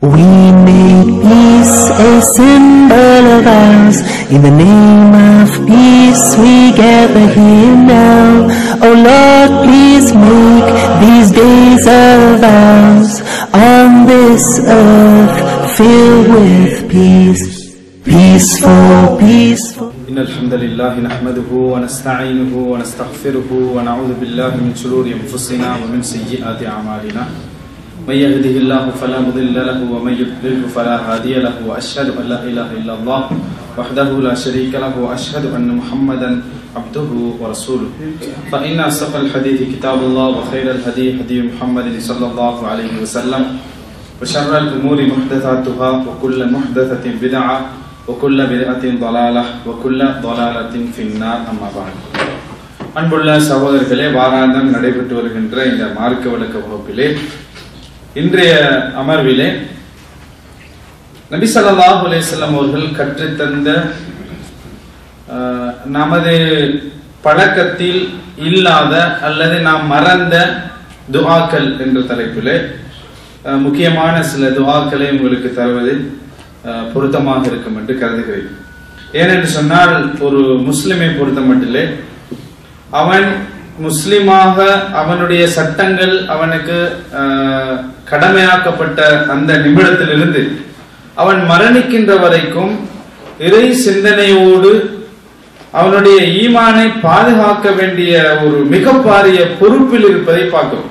We make peace a symbol of ours. In the name of peace we gather here now. Oh Lord, please make these days of ours on this earth filled with peace. Peaceful, peaceful. إن الحمد لله نحمده ونستعينه ونستغفره ونعوذ بالله من شرور أنفسنا ومن سيئات أعمالنا من يهده الله فلا مضل له ومن يضلله فلا هادي له وأشهد أن لا إله إلا الله وحده لا شريك له وأشهد أن محمدا عبده ورسوله فإن أصدق الحديث كتاب الله وخير الهدي هدي محمد صلى الله عليه وسلم وشر الأمور محدثاتها وكل محدثة بدعة وكل بدعة ضلالة وكل ضلالة في النار أما بعد அன்புள்ள சகோதரர்களே வாராந்தம் நடைபெற்று வருகின்ற இந்த மார்க்க விளக்க வகுப்பிலே இன்றைய அமர்விலே நபி ஸல்லல்லாஹு அலைஹி வஸல்லம் அவர்கள் கற்றுத்தந்த அஹ், நமது பழக்கத்தில் இல்லாத அல்லது நாம் மறந்த துஆக்கள் என்ற தலைப்பிலே அஹ், முக்கியமான சில துஆக்களை உங்களுக்கு தருவது அஹ், பொருத்தமாக இருக்கும் என்று கருதுகிறேன் ஏனென்று சொன்னால் ஒரு முஸ்லிமை பொறுத்த மட்டிலே அவன் முஸ்லிமாக அவனுடைய சட்டங்கள் அவனுக்கு அஹ், கடமையாக்கப்பட்ட அந்த நிமிடத்திலிருந்து அவன் மரணிக்கின்ற வரைக்கும் இறை சிந்தனையோடு அவனுடைய ஈமானை பாதுகாக்க வேண்டிய ஒரு மிக பாரிய பொறுப்பில் இருப்பதை பார்க்கிறோம்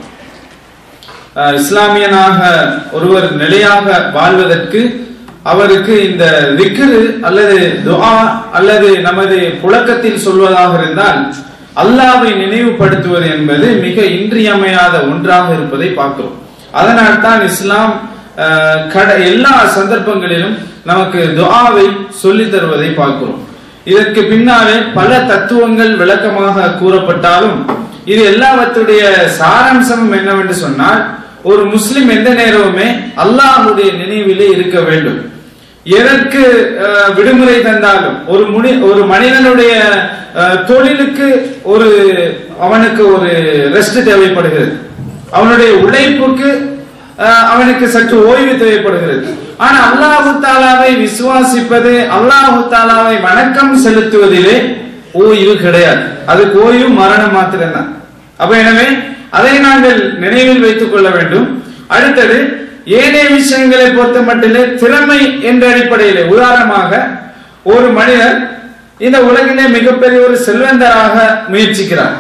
அஹ், இஸ்லாமியனாக ஒருவர் நிலையாக வாழ்வதற்கு அவருக்கு இந்த விக்ரு அல்லது துஆ அல்லது நமது புழக்கத்தில் சொல்வதாக இருந்தால் அல்லாவை நினைவுபடுத்துவது என்பது மிக இன்றியமையாத ஒன்றாக இருப்பதை பார்க்கிறோம் அதனால் தான் இஸ்லாம் அஹ், கட- எல்லா சந்தர்ப்பங்களிலும் நமக்கு துஆவை சொல்லித் தருவதை பார்க்கிறோம் இதற்கு பின்னாலே பல தத்துவங்கள் விளக்கமாக கூறப்பட்டாலும் இது எல்லாவற்றுடைய சாராம்சமும் என்னவென்று சொன்னால் ஒரு முஸ்லிம் எந்த நேரமுமே அல்லாஹ்வுடைய நினைவிலே இருக்க வேண்டும் எதற்கு அஹ், விடுமுறை தந்தாலும் ஒரு முனி ஒரு மனிதனுடைய அஹ், தொழிலுக்கு ஒரு அவனுக்கு ஒரு ரெஸ்ட் தேவைப்படுகிறது அவனுடைய உழைப்புக்கு அஹ், அவனுக்கு சற்று ஓய்வு தேவைப்படுகிறது ஆனா அல்லாஹு தாலாவை விசுவாசிப்பது அல்லாஹு தாலாவை வணக்கம் செலுத்துவதிலே ஓய்வு கிடையாது அதுக்கு ஓய்வு மரணம் மாத்திரம்தான் அப்ப எனவே அதை நாங்கள் நினைவில் வைத்துக் கொள்ள வேண்டும் அடுத்தது ஏனைய விஷயங்களை பொறுத்த மட்டிலே திறமை என்ற அடிப்படையிலே உதாரணமாக ஒரு மனிதர் இந்த உலகிலே மிகப்பெரிய ஒரு செல்வந்தராக முயற்சிக்கிறார்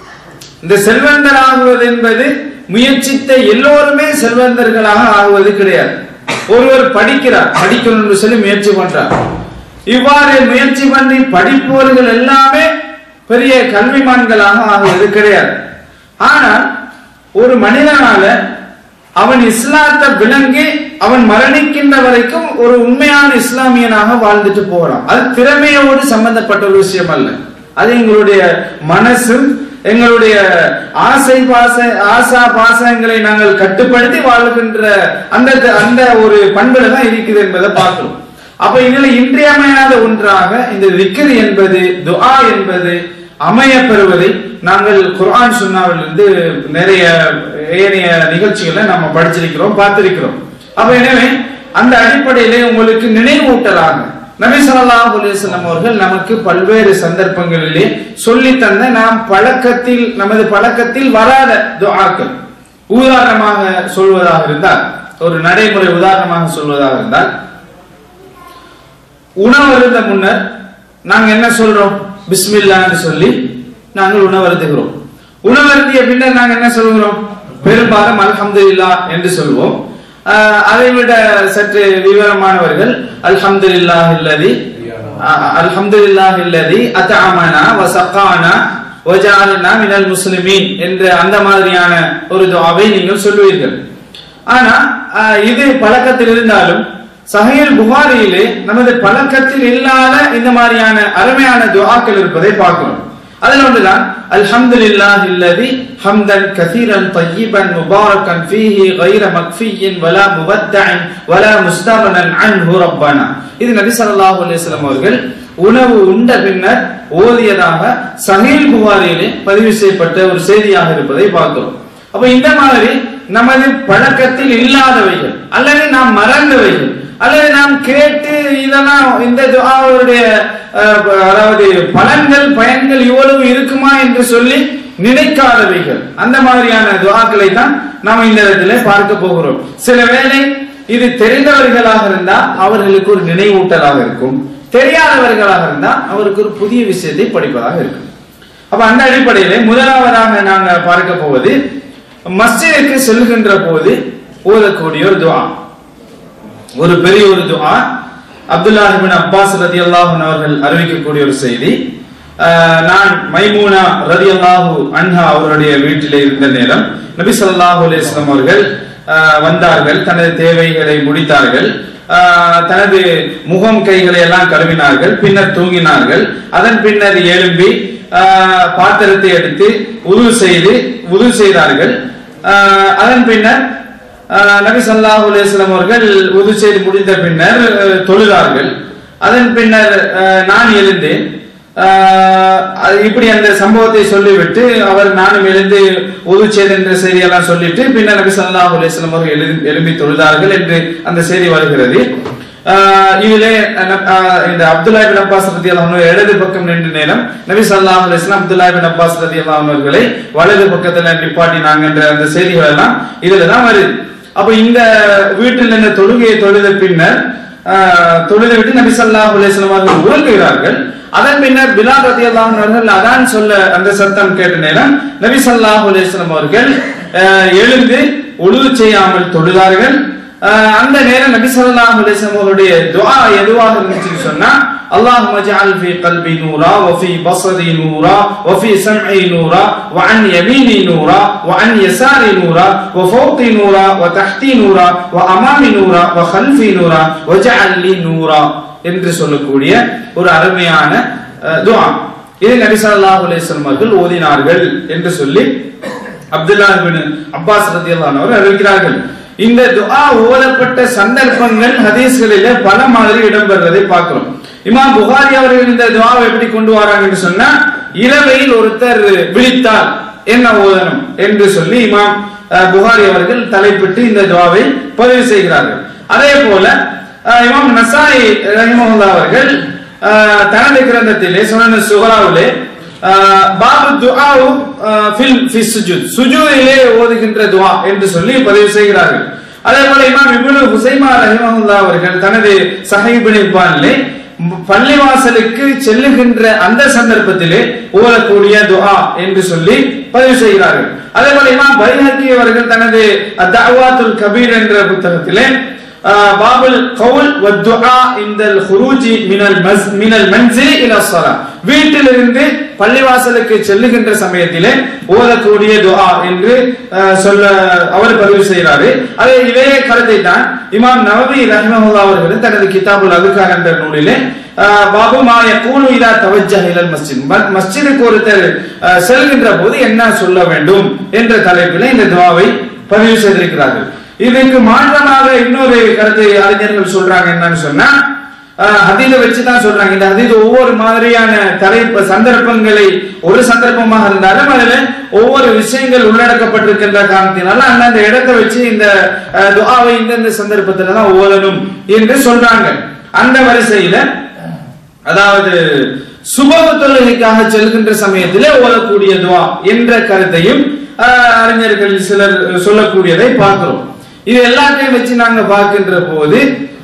இந்த செல்வந்தர் ஆகுவது என்பது முயற்சித்த எல்லோருமே செல்வந்தர்களாக ஆகுவது கிடையாது ஒருவர் படிக்கிறார் படிக்கணும் என்று சொல்லி முயற்சி பண்றார் இவ்வாறு முயற்சி பண்ணி படிப்பவர்கள் எல்லாமே பெரிய கல்விமான்களாக ஆகுவது கிடையாது ஆனால் ஒரு மனிதனால அவன் இஸ்லாத்தை விளங்கி அவன் மரணிக்கின்ற வரைக்கும் ஒரு உண்மையான இஸ்லாமியனாக வாழ்ந்துட்டு போகிறான் அது திறமையோடு சம்பந்தப்பட்ட ஒரு விஷயம் அல்ல அது எங்களுடைய மனசும் எங்களுடைய ஆசை பாச ஆசா பாசங்களை நாங்கள் கட்டுப்படுத்தி வாழ்கின்ற அந்த அந்த ஒரு பண்புல தான் இருக்குது என்பதை பார்க்கிறோம் அப்ப இதுல இன்றியமையாத ஒன்றாக இந்த விக்ரி என்பது துஆ என்பது அமைய பெறுவதை நாங்கள் குர்ஆன் சுன்னாவிலிருந்து நிறைய ஏனைய நிகழ்ச்சிகளை நம்ம படிச்சிருக்கிறோம் பார்த்திருக்கிறோம் அப்ப எனவே அந்த அடிப்படையிலே உங்களுக்கு நினைவூட்டலாக நபி ஸல்லல்லாஹு அலைஹி வஸல்லம் அவர்கள் நமக்கு பல்வேறு சந்தர்ப்பங்களிலே சொல்லி தந்த நாம் பழக்கத்தில் நமது பழக்கத்தில் வராத துஆக்கள் உதாரணமாக சொல்வதாக இருந்தால் ஒரு நடைமுறை உதாரணமாக சொல்வதாக இருந்தால் உணவருந்த முன்னர் நாங்க என்ன சொல்றோம் பிஸ்மில்லான்னு சொல்லி நாங்கள் உணவருந்துகிறோம் உணவருந்திய பின்னர் நாங்க என்ன சொல்கிறோம் பெரும்பாலும் அல்ஹம்துலில்லாஹ் என்று சொல்வோம் ஆஹ் அதை விட சற்று விவரமானவர்கள் அல்ஹம்துலில்லாஹ் இல்லதி அல்ஹம்துலில்லாஹ் இல்லதி அத்அமனா வசக்கானா வஜாலனா மினல் முஸ்லிமீன் என்ற அந்த மாதிரியான ஒரு துஆவை நீங்கள் சொல்லுவீர்கள் ஆனா ஆஹ் இது பழக்கத்தில் இருந்தாலும் சஹீல் புகாரியிலே நமது பழக்கத்தில் இல்லாத இந்த மாதிரியான அருமையான துஆக்கள் இருப்பதை பார்க்கிறோம் அதுல ஒன்றுதான் அல்ஹம்துலில்லாஹி அல்லதி ஹம்தன் கதீரன் طيبا مباركا فيه غير مكفي ولا مودع ولا مستغنى عنه ربنا இது நபி ஸல்லல்லாஹு அலைஹி வஸல்லம் அவர்கள் உணவு உண்ட பின்னர் ஓதியதாக சஹீல் புகாரியிலே பதிவு செய்யப்பட்ட ஒரு செய்தியாக இருப்பதை பார்க்கிறோம் அப்ப இந்த மாதிரி நமது பழக்கத்தில் இல்லாதவைகள் அல்லது நாம் மறந்த சிறந்தவைகள் அல்லது நாம் கேட்டு இதெல்லாம் இந்த துஆவுடைய அஹ், அதாவது பலன்கள் பயன்கள் இவ்வளவு இருக்குமா என்று சொல்லி நினைக்காதவைகள் அந்த மாதிரியான துஆக்களை தான் நாம் இந்த இடத்துல பார்க்க போகிறோம் சில வேளை இது தெரிந்தவர்களாக இருந்தா அவர்களுக்கு ஒரு நினைவூட்டலாக இருக்கும் தெரியாதவர்களாக இருந்தா அவருக்கு ஒரு புதிய விஷயத்தை படிப்பதாக இருக்கும் அப்ப அந்த அடிப்படையில முதலாவதாக நாங்க பார்க்க போவது மஸ்ஜிதுக்கு செல்கின்ற போது ஓதக்கூடிய ஒரு துஆ ஒரு பெரிய ஒரு துஆ அப்துல்லா இப்னு அப்பாஸ் ரதியல்லாஹு அன்ஹு அவர்கள் அறிவிக்கக்கூடிய ஒரு செய்தி அஹ், நான் மைமூனா ரதியல்லாஹு அன்ஹா அவருடைய வீட்டிலே இருந்த நேரம் நபி ஸல்லல்லாஹு அலைஹி வஸல்லம் அவர்கள் அஹ், வந்தார்கள் தனது தேவைகளை முடித்தார்கள் அஹ், தனது முகம் கைகளை எல்லாம் கழுவினார்கள் பின்னர் தூங்கினார்கள் அதன் பின்னர் எழும்பி அஹ், பாத்திரத்தை எடுத்து உது செய்து உது செய்தார்கள் அஹ், அதன் பின்னர் ஆஹ் நபி ஸல்லல்லாஹு அலைஹி வஸல்லம் அவர்கள் உது செய்து முடிந்த பின்னர் அஹ், தொழுதார்கள் அதன் பின்னர் அஹ், நான் எழுந்தேன் ஆஹ், அது இப்படி அந்த சம்பவத்தை சொல்லிவிட்டு அவர் நானும் எழுந்து உது செய்த என்ற செய்தியெல்லாம் சொல்லிட்டு பின்னர் நபி ஸல்லல்லாஹு அலைஹி வஸல்லம் அவர்கள் எழு- எழும்பி தொழுதார்கள் என்று அந்த செய்தி வருகிறது ஆஹ், இதிலே அஹ், ஆஹ், இந்த அப்துல்லா பின் அப்பாஸ் ரதியல்லாஹு அன்ஹு இடது பக்கம் நின்ற நேரம் நபி ஸல்லல்லாஹு அலைஹி வஸல்லம் அப்துல்லா பின் அப்பாஸ் ரதியல்லாஹு அன்ஹு அவர்களை வலது பக்கத்துல நிப்பாட்டினாங்க என்ற அந்த செய்திகள் எல்லாம் இதுல தான் வருது அப்ப இந்த வீட்டில் இருந்த தொழுகையை தொழுத பின்னர் ஆஹ், தொழுது விட்டு நபி ஸல்லல்லாஹு அலைஹி வஸல்லம் அவர்கள் உறங்குகிறார்கள் அதன் பின்னர் பிலால் ரலியல்லாஹு அன்ஹு அவர்கள் அதான் சொல்ல அந்த சத்தம் கேட்ட நேரம் நபி ஸல்லல்லாஹு அலைஹி வஸல்லம் அவர்கள் ஆஹ், எழுந்து ஒழுது செய்யாமல் தொழுதார்கள் ஆஹ், அந்த நேரம் நபி ஸல்லல்லாஹு அலைஹி வஸல்லம் அவருடைய துஆ எதுவாக இருந்துச்சுன்னு சொன்னா اللهم اجعل في قلبي نورا وفي بصري نورا وفي سمعي نورا وعن يميني نورا وعن يساري نورا وفوقي نورا وتحتي نورا وامامي نورا وخلفي نورا واجعل لي نورا என்று சொல்லக்கூடிய ஒரு அருமையான அஹ், துஆ இது நபி ஸல்லல்லாஹு அலைஹி வஸல்லம் அவர்கள் ஓதினார்கள் என்று சொல்லி அப்துல்லா இப்னு அப்பாஸ் ரலியல்லாஹு அன்ஹு அவர்கள் அறிவிக்கிறார்கள் இந்த துஆ ஓதப்பட்ட சந்தர்ப்பங்கள் ஹதீஸ்களிலே பல மாதிரி இடம்பெறுவதை பார்க்கிறோம் இமாம் புகாரி அவர்கள் இந்த துஆவை எப்படி கொண்டு வராங்கன்னு சொன்னா இரவையில் ஒருத்தர் விழித்தால் என்ன ஓதணும் என்று சொல்லி இமாம் அஹ், புகாரி அவர்கள் தலைப்பிட்டு இந்த துஆவை பதிவு செய்கிறார்கள் அதே போல அஹ், இமாம் நசாயி ரஹிமஹுல்லா அவர்கள் அஹ், தனது கிரந்தத்திலே சுனன சுகராவிலே ஆஹ் பாபு துஆவு ஆஹ் ஃபில் ஃபி சுஜூத் சுஜூதிலே ஓதுகின்ற துஆ என்று சொல்லி பதிவு செய்கிறார்கள் அதே போல இமாம் இப்னு ஹுசைமா ரஹிமஹுல்லாஹ் அவர்கள் தனது சஹீஹ் இப்னு ஹிப்பானிலே பள்ளிவாசலுக்கு செல்லுகின்ற அந்த சந்தர்ப்பத்திலே ஓதக்கூடிய துஆ என்று சொல்லி பதிவு செய்கிறார்கள் அதே போல இமாம் பைஹக்கி அவர்கள் தனது அத்தஅவாத்துல் கபீர் என்ற புத்தகத்திலே ஆஹ் பாபுல் கவுல் வத்துஆ இந்தல் ஹுரூஜி மினல் மஸ் மினல் மன்சில் இலா ஸலா வீட்டிலிருந்து பள்ளிவாசலுக்கு செல்லுகின்ற சமயத்திலே ஓதக்கூடிய துஆ என்று ஆஹ் சொல்ல அவர் பதிவு செய்கிறாரு அதே இதே கருத்தை தான் இமாம் நவவி ரஹ்மஹுல்லாஹ் அவர்கள் தனது கிதாபுல் அதுகார் என்ற நூலிலே ஆஹ் பாபு மா யகூலு இதா தவஜ்ஜஹ இலல் மஸ்ஜித் ம- மஸ்ஜிதுக்கு ஒருத்தர் ஆஹ் செல்கின்ற போது என்ன சொல்ல வேண்டும் என்ற தலைப்பிலே இந்த துஆவை பதிவு செய்திருக்கிறார்கள் இதுக்கு மாற்றமாக இன்னொரு கருத்தை அறிஞர்கள் சொல்றாங்க என்னன்னு சொன்னா அஹ், ஹதீதை வச்சு தான் சொல்றாங்க இந்த ஹதீது ஒவ்வொரு மாதிரியான தலைப்பு சந்தர்ப்பங்களை ஒரு சந்தர்ப்பமாக இருந்தாலும் அதுல ஒவ்வொரு விஷயங்கள் உள்ளடக்கப்பட்டிருக்கின்ற காரணத்தினால அந்தந்த இடத்தை வச்சு இந்த அஹ், துஆவை இந்தந்த சந்தர்ப்பத்துல தான் ஓதணும் என்று சொல்றாங்க அந்த வரிசையில அதாவது சுபக தொழுகைக்காக செல்கின்ற சமயத்திலே ஓதக்கூடிய துவா என்ற கருத்தையும் ஆஹ், அறிஞர்கள் சிலர் சொல்லக்கூடியதை பார்க்கிறோம் இது எல்லாத்தையும் வச்சு நாங்க பார்க்கின்ற போது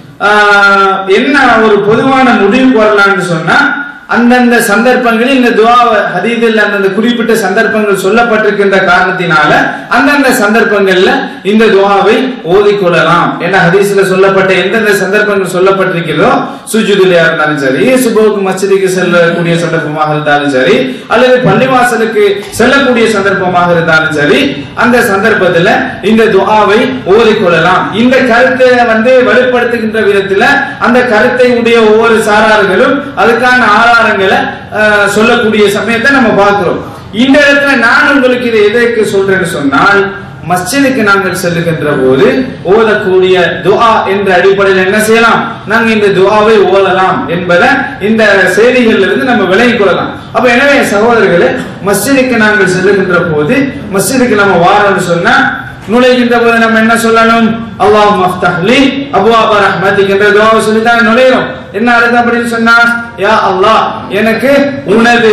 ஆஹ், என்ன ஒரு பொதுவான முடிவுக்கு வரலாம்னு சொன்னா அந்தந்த சந்தர்ப்பங்களில் இந்த துவாவை ஹதீதில் அந்தந்த குறிப்பிட்ட சந்தர்ப்பங்கள் சொல்லப்பட்டிருக்கின்ற காரணத்தினால அந்தந்த சந்தர்ப்பங்கள்ல இந்த துவாவை ஓதிக்கொள்ளலாம் ஏன்னா ஹதீஸ்ல சொல்லப்பட்ட எந்தெந்த சந்தர்ப்பங்கள் சொல்லப்பட்டிருக்கிறதோ சுஜுதுலையா இருந்தாலும் சரி சுபோக்கு மஸ்ஜிதுக்கு செல்லக்கூடிய சந்தர்ப்பமாக இருந்தாலும் சரி அல்லது பள்ளிவாசலுக்கு செல்லக்கூடிய சந்தர்ப்பமாக இருந்தாலும் சரி அந்த சந்தர்ப்பத்துல இந்த துஆவை ஓதிக்கொள்ளலாம் இந்த கருத்தை வந்து வெளிப்படுத்துகின்ற விதத்துல அந்த கருத்தை உடைய ஒவ்வொரு சாரார்களும் அதுக்கான ஆதாரங்களை அஹ், சொல்லக்கூடிய சமயத்தை நம்ம பார்க்கிறோம் இந்த இடத்துல நான் உங்களுக்கு இதை எதற்கு சொல்றேன்னு சொன்னால் மஸ்ஜிதுக்கு நாங்கள் செல்லுகின்ற போது ஓதக்கூடிய துஆ என்ற அடிப்படையில் என்ன செய்யலாம் நாங்க இந்த துஆவை ஓதலாம் என்பதை இந்த செய்திகள்ல இருந்து நம்ம விலகிக் கொள்ளலாம் அப்ப எனவே சகோதரர்களே மஸ்ஜிதுக்கு நாங்கள் செல்லுகின்ற போது மஸ்ஜிதுக்கு நம்ம வாரோம்னு சொன்னா நுழைகின்ற போது நம்ம என்ன சொல்லணும் அல்லாஹ் மஃப்தஹ்லி அபுவாப ரஹ்மத்திக் என்ற துவாவை சொல்லி தான் நுழைகிறோம் என்ன அர்த்தம் அப்படின்னு சொன்னா யா அல்லாஹ் எனக்கு உனது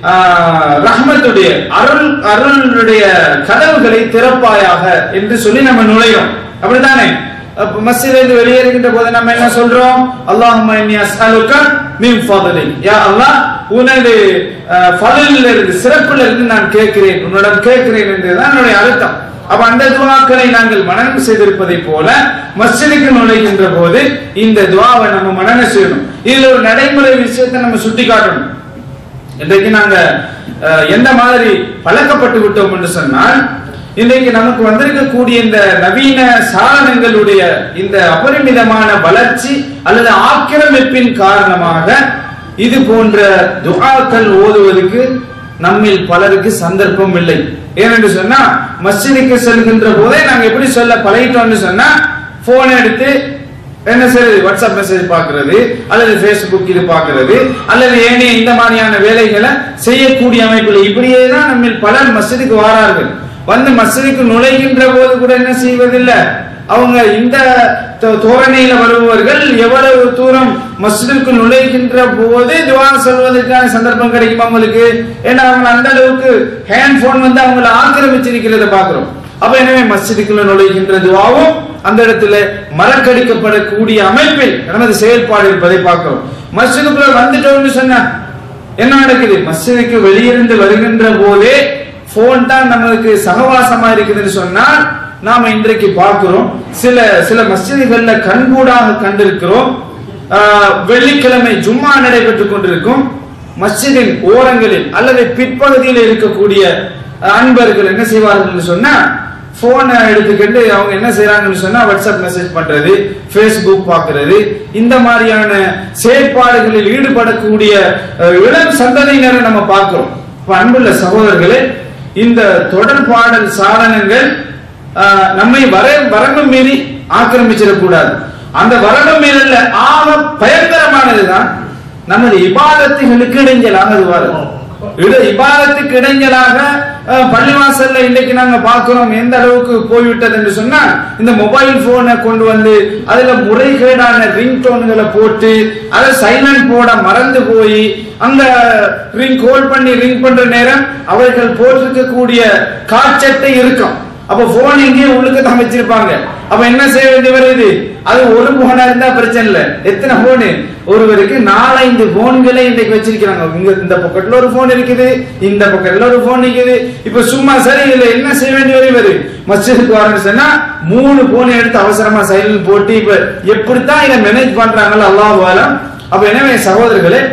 ஆஹ், ரஹ்மத்துடைய அருள் அருளுடைய கதவுகளை திறப்பாயாக என்று சொல்லி நம்ம நுழைகிறோம் அப்படித்தானே அப்ப மஸ்ஜிதிலிருந்து வெளியேறுகின்ற போது நம்ம என்ன சொல்றோம் அல்லாஹும்ம இன்னி அஸ்அலுக மின் ஃபضلிக் யா அல்லாஹ் உனது அஹ், ஃபضலில் இருந்து சிறப்பில் இருந்து நான் கேட்கிறேன் உன்னிடம் கேட்கிறேன் என்றுதான் என்னுடைய அர்த்தம் அப்ப அந்த துவாக்களை நாங்கள் மனனம் செய்திருப்பதை போல மஸ்ஜிதுக்கு நுழைகின்ற போது இந்த துவாவை நம்ம மனனம் செய்யணும் இதுல ஒரு நடைமுறை விஷயத்தை நம்ம சுட்டி காட்டணும் இன்றைக்கு நாங்க அஹ், எந்த மாதிரி பழக்கப்பட்டு விட்டோம் என்று சொன்னால் இன்றைக்கு நமக்கு வந்திருக்கக்கூடிய இந்த நவீன சாதனங்களுடைய இந்த அபரிமிதமான வளர்ச்சி அல்லது ஆக்கிரமிப்பின் காரணமாக இது போன்ற துஆக்கள் ஓதுவதற்கு நம்மில் பலருக்கு சந்தர்ப்பம் இல்லை ஏனென்று சொன்னா மஸ்ஜிதுக்கு செல்கின்ற போதே நாங்க எப்படி சொல்ல பழகிட்டோம்னு சொன்னா போன் எடுத்து என்ன செய்யறது வாட்ஸ்அப் மெசேஜ் பார்க்கிறது அல்லது ஃபேஸ்புக் இது பார்க்கிறது அல்லது ஏனைய இந்த மாதிரியான வேலைகளை செய்யக்கூடிய அமைப்பில் இப்படியே தான் நம்ம பலர் மஸ்ஜிதுக்கு வாரார்கள் வந்து மஸ்ஜிதுக்கு நுழைகின்ற போது கூட என்ன செய்வதில்லை அவங்க இந்த தோ- தோரணையில வருபவர்கள் எவ்வளவு தூரம் மஸ்ஜிதுக்கு நுழைகின்ற போது துவா சொல்வதற்கான சந்தர்ப்பம் கிடைக்கும் அவங்களுக்கு ஏன்னா அவங்க அந்த அளவுக்கு ஹேண்ட் போன் வந்து அவங்கள ஆக்கிரமிச்சிருக்கிறத பாக்குறோம் அப்ப எனவே மஸ்ஜிதுக்குள்ள நுழைகின்ற துவாவும் அந்த இடத்துல மறக்கடிக்கப்படக்கூடிய அமைப்பில் நமது செயல்பாடு இருப்பதை பார்க்கிறோம் மஸ்ஜிதுக்குள்ள வந்துட்டோம்னு சொன்னா என்ன நடக்குது மஸ்ஜிதுக்கு வெளியிருந்து வருகின்ற போதே போன் தான் நமக்கு சகவாசமா இருக்குதுன்னு சொன்னால் நாம இன்றைக்கு பார்க்கிறோம் சில சில மஸ்ஜிதுகள்ல கண்கூடாக கண்டிருக்கிறோம் ஆஹ், வெள்ளிக்கிழமை ஜும்மா நடைபெற்றுக் கொண்டிருக்கும் மஸ்ஜிதின் ஓரங்களில் அல்லது பிற்பகுதியில் இருக்கக்கூடிய அன்பர்கள் என்ன செய்வார்கள் சொன்னா போனை எடுத்துக்கிட்டு அவங்க என்ன செய்யறாங்கன்னு சொன்னா வாட்ஸ்அப் மெசேஜ் பண்றது ஃபேஸ்புக் பார்க்கிறது இந்த மாதிரியான செயற்பாடுகளில் ஈடுபடக்கூடிய அஹ், இளம் சந்ததியினரை நம்ம பார்க்கிறோம் இப்ப அன்புள்ள சகோதரர்களே இந்த தொடர்பாடல் சாதனங்கள் அஹ், நம்மை வர வரம்பு மீறி ஆக்கிரமிச்சிடக்கூடாது அந்த வரம்பு மீறல்ல ஆக பயங்கரமானதுதான் நமது இபாதத்துகளுக்கு இடைஞ்சலாக அது வரும் இட இபாதத்துக்கு இடைஞ்சலாக அஹ், பள்ளிவாசல்ல இன்னைக்கு நாங்க பார்க்கிறோம் எந்த அளவுக்கு போய்விட்டது என்று சொன்னா இந்த மொபைல் போனை கொண்டு வந்து அதுல முறைகேடான ரிங் டோன்களை போட்டு அதை சைலண்ட் போட மறந்து போய் அங்க ரிங் கோல் பண்ணி ரிங் பண்ற நேரம் அவர்கள் போட்டிருக்கக்கூடிய காட்சட்டை இருக்கும் அப்ப போன் எங்கேயோ உள்ளுக்கு தான் வச்சிருப்பாங்க அப்ப என்ன செய்ய வேண்டி வருது அது ஒரு போனா இருந்தா பிரச்சனை இல்ல எத்தனை போனு ஒருவருக்கு நாலஞ்சு போன்களை இன்றைக்கு வச்சிருக்கிறாங்க இங்க இந்த பக்கத்துல ஒரு போன் இருக்குது இந்த பக்கத்துல ஒரு போன் இருக்குது இப்ப சும்மா சரி இதுல என்ன செய்ய வேண்டி வருவது மஸ்ஜிதுக்கு வரணும்னு சொன்னா மூணு போனை எடுத்து அவசரமா சைலண்ட் போட்டு இப்ப எப்படித்தான் இதை மேனேஜ் பண்றாங்களோ அல்லாஹ் அப்ப எனவே சகோதரர்களே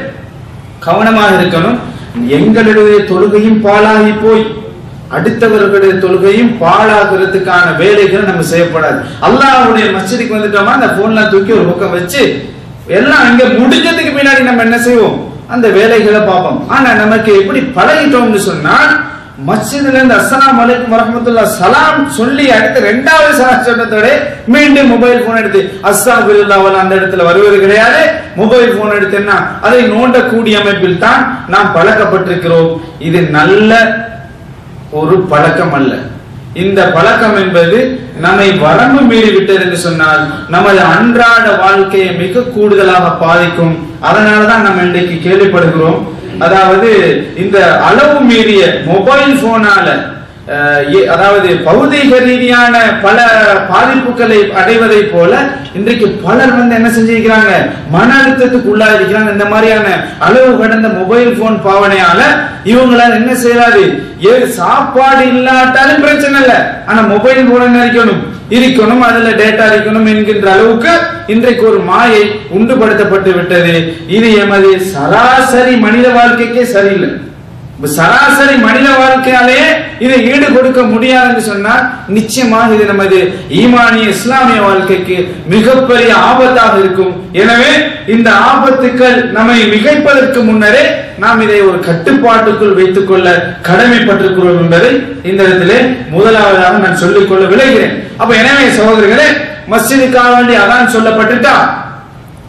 கவனமாக இருக்கணும் எங்களுடைய தொழுகையும் பாழாகி போய் அடுத்தவர்களுடைய தொழுகையும் பாழாகிறதுக்கான வேலைகளை நம்ம செய்யப்படாது அல்லாஹ்வுடைய மஸ்ஜிதுக்கு வந்துட்டோமா அந்த போன்ல தூக்கி ஒரு பக்கம் வச்சு எல்லாம் இங்க முடிஞ்சதுக்கு பின்னாடி நம்ம என்ன செய்வோம் அந்த வேலைகளை பார்ப்போம் ஆனா நமக்கு எப்படி பழகிட்டோம்னு சொன்னால் மஸ்ஜிதுல இருந்து அஸ்ஸலாமு அலைக்கும் வரஹ்மத்துல்லாஹ் சலாம் சொல்லி அடுத்து ரெண்டாவது சலாம் சொன்னதோட மீண்டும் மொபைல் போன் எடுத்து அஸ்ஸாஃபிருல்லாஹ் அந்த இடத்துல வருவது கிடையாது மொபைல் போன் எடுத்து என்ன அதை நோண்டக்கூடிய அமைப்பில் தான் நாம் பழக்கப்பட்டிருக்கிறோம் இது நல்ல ஒரு பழக்கம் அல்ல இந்த பழக்கம் என்பது நம்மை வரம்பு மீறி விட்டது என்று சொன்னால் நமது அன்றாட வாழ்க்கையை மிக கூடுதலாக பாதிக்கும் அதனாலதான் நம்ம இன்றைக்கு கேள்விப்படுகிறோம் அதாவது இந்த அளவு மீறிய மொபைல் போனால அஹ், ஏ- அதாவது பௌதீக ரீதியான பல பாதிப்புகளை அடைவதை போல இன்றைக்கு பலர் வந்து என்ன செஞ்சிருக்கிறாங்க மன அழுத்தத்துக்கு உள்ளாயிருக்கிறாங்க இந்த மாதிரியான அளவு கடந்த மொபைல் போன் பாவனையால இவங்களால என்ன செய்யறாரு ஏ சாப்பாடு இல்லாட்டாலும் பிரச்சனை இல்ல ஆனா மொபைல் போன என்ன இருக்கணும் இருக்கணும் அதுல டேட்டா இருக்கணும் என்கின்ற அளவுக்கு இன்றைக்கு ஒரு மாயை உண்டுபடுத்தப்பட்டு விட்டது இது எமது சராசரி மனித வாழ்க்கைக்கே சரியில்லை இப்ப சராசரி மனித வாழ்க்கையாலே இதை ஈடு கொடுக்க முடியாதுன்னு சொன்னால் நிச்சயமாக இது நமது ஈமானிய இஸ்லாமிய வாழ்க்கைக்கு மிகப்பெரிய ஆபத்தாக இருக்கும் எனவே இந்த ஆபத்துக்கள் நம்மை மிகைப்பதற்கு முன்னரே நாம் இதை ஒரு கட்டுப்பாட்டுக்குள் வைத்துக் கொள்ள கடமைப்பட்டிருக்கிறோம் என்பதை இந்த இடத்திலே முதலாவதாக நான் சொல்லிக் கொள்ள விளைகிறேன் அப்ப எனவே சகோதரர்களே மஸ்ஜிதுக்காக வேண்டி அதான் சொல்லப்பட்டுட்டா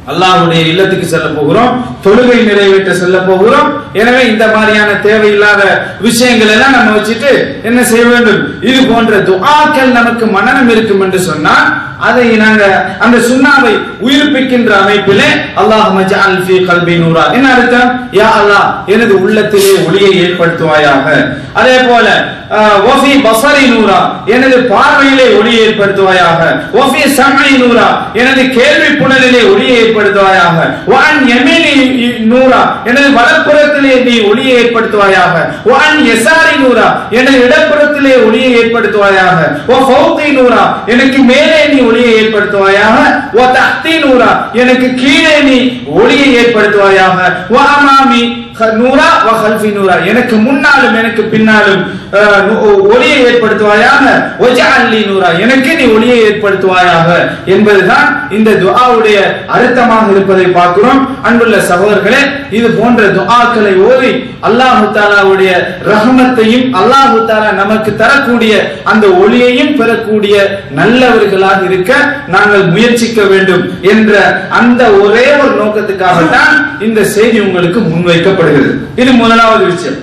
அல்லாஹ்வுடைய இல்லத்துக்கு செல்ல போகிறோம் தொழுகை நிறைவேற்ற செல்ல போகிறோம் எனவே இந்த மாதிரியான தேவையில்லாத விஷயங்கள் எல்லாம் நம்ம வச்சுட்டு என்ன செய்ய வேண்டும் இது போன்ற துஆக்கள் நமக்கு மனநம் இருக்கும் என்று சொன்னால் அதை நாங்க அந்த சுண்ணாவை உயிர்ப்பிக்கின்ற அமைப்பிலே அல்லாஹ் மஜ்அல் ஃபீ கல்பி நூரா என்ன அர்த்தம் யா அல்லாஹ் எனது உள்ளத்திலே ஒளியை ஏற்படுத்துவாயாக அதே போல அஹ், வஃபி பஸரி நூரா எனது பார்வையிலே ஒளியை ஏற்படுத்துவாயாக வஃபி சம்இ நூரா எனது கேள்வி புலனிலே ஒளியை ஏற்படுத்துவாயாக வஅன் யமீனி நூரா எனது வலப்புறத்திலே நீ ஒளியை ஏற்படுத்துவாயாக வஅன் யசாரி நூரா எனது இடப்புறத்திலே ஒளியை ஏற்படுத்துவாயாக வ ஃபௌகி நூரா எனக்கு மேலே நீ ஒளியை ஏற்படுத்துவாயாக வ தஹ்தி நூரா எனக்கு கீழே நீ ஒளியை ஏற்படுத்துவாயாக வ அமாமி க- நூரா வ கல்ஃபி நூரா எனக்கு முன்னாலும் எனக்கு பின்னாலும் அஹ், நு- ஒளியை ஏற்படுத்துவாயாக வஜஅல்லி நூரா எனக்கு நீ ஒளியை ஏற்படுத்துவாயாக என்பதுதான் இந்த துஆவுடைய அர்த்தமாக இருப்பதை பார்க்கிறோம் அன்புள்ள சகோதரர்களே இது போன்ற துஆக்களை ஓதி அல்லாஹு தாலாவுடைய ரஹமத்தையும் அல்லாஹு தாலா நமக்கு தரக்கூடிய அந்த ஒளியையும் பெறக்கூடிய நல்லவர்களாக இருக்க நாங்கள் முயற்சிக்க வேண்டும் என்ற அந்த ஒரே ஒரு நோக்கத்துக்காகத்தான் இந்த செய்தி உங்களுக்கு முன்வைக்கப்படுகிறது இது முதலாவது விஷயம்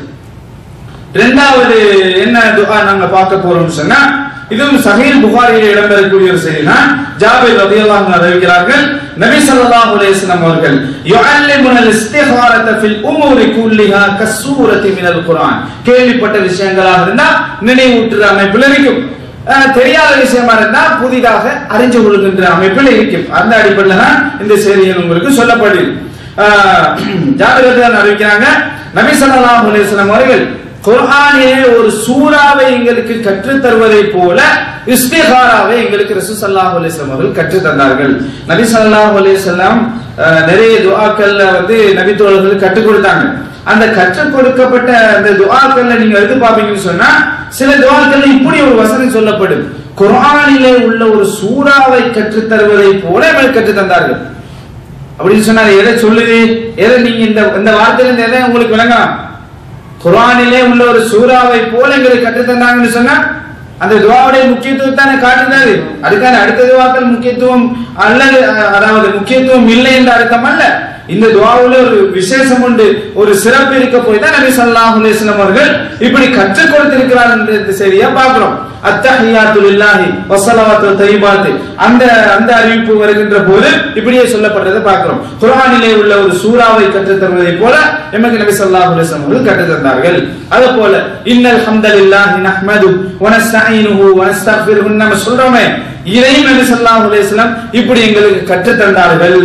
இரண்டாவது என்ன துஆ நாங்க பார்க்க போறோம்னு சொன்னா இதுவும் சஹீல் புகாரியில் இடம்பெறக்கூடிய ஒரு செய்தி தான் ஜாபிர் ரலியல்லாஹு அன்ஹு அறிவிக்கிறார்கள் நபி ஸல்லல்லாஹு அலைஹி வஸல்லம் அவர்கள் யுஅல்லிமுன இஸ்திகாரத ஃபில் உமூரி குல்லிஹா கஸ்ஸூரத்தி மினல் குர்ஆன் கேள்விப்பட்ட விஷயங்களாக இருந்தா நினைவூட்டுற அமைப்பில் இருக்கும் அஹ், தெரியாத விஷயமா இருந்தா புதிதாக அறிஞ்சு கொள்கின்ற அமைப்பில் இருக்கும் அந்த அடிப்படையில் தான் இந்த செய்திகள் உங்களுக்கு சொல்லப்படுது அஹ், ஜாபிர் ரலியல்லாஹு அன்ஹு அறிவிக்கிறாங்க நபி ஸல்லல்லாஹு அலைஹி வஸல்லம் அவர்கள் குர்ஆனிலே ஒரு சூறாவை எங்களுக்கு கற்றுத் தருவதை போல இஸ்திகாராவை எங்களுக்கு ரசூல் ஸல்லல்லாஹு அலைஹி வஸல்லம் அவர்கள் கற்றுத் தந்தார்கள் நபி ஸல்லல்லாஹு அலைஹி வஸல்லம் அஹ், நிறைய துஆக்கள்ல வந்து நபி தோழர்களுக்கு கற்றுக் கொடுத்தாங்க அந்த கற்றுக் கொடுக்கப்பட்ட அந்த துஆக்கள்ல நீங்க எடுத்து பாப்பீங்கன்னு சொன்னா சில துஆக்கள்ல இப்படி ஒரு வசனம் சொல்லப்படும் குர்ஆனிலே உள்ள ஒரு சூறாவை கற்றுத் தருவதை போல எங்களுக்கு கற்றுத் தந்தார்கள் அப்படின்னு சொன்னா அது எதை சொல்லுது எதை நீங்க இந்த இந்த வார்த்தையில இருந்து எதை உங்களுக்கு விளங்கலாம் குர்ஆனிலே உள்ள ஒரு சூறாவை போல எங்களுக்கு கற்றுத் தந்தாங்கன்னு சொன்னா அந்த துவாவுடைய முக்கியத்துவம் தானே காட்டுனாரு அதுக்கான அடுத்த துவாக்கள் முக்கியத்துவம் அல்லது அஹ், அதாவது முக்கியத்துவம் இல்லை என்ற அர்த்தம் அல்ல இந்த துவாவுல ஒரு விசேஷம் உண்டு ஒரு சிறப்பு இருக்க போய் தான் நபி ஸல்லல்லாஹு அலைஹி வஸல்லம் அவர்கள் இப்படி கற்றுக் கொடுத்திருக்கிறார் என்ற செய்தியா பார்க்கிறோம் அத்தஹியாத்து லில்லாஹி வஸலவாத்து தய்யிபாத்து அந்த அந்த அறிவிப்பு வருகின்ற போது இப்படியே சொல்லப்பட்டதை பார்க்கிறோம் குர்ஆனிலே உள்ள ஒரு சூறாவை கற்றுத் தருவதை போல எமக்கு நபி ஸல்லல்லாஹு அலைஹி வஸல்லம் அவர்கள் கற்றுத் தந்தார்கள் அதே போல இன்னல் ஹம்தலில்லாஹி நஹ்மது வ நஸ்தஈனுஹு வ நஸ்தக்ஃபிருஹு நம்ம சொல்றோமே இதையும் நபி ஸல்லல்லாஹு அலைஹி வஸல்லம் இப்படி எங்களுக்கு கற்றுத் தந்தார்கள்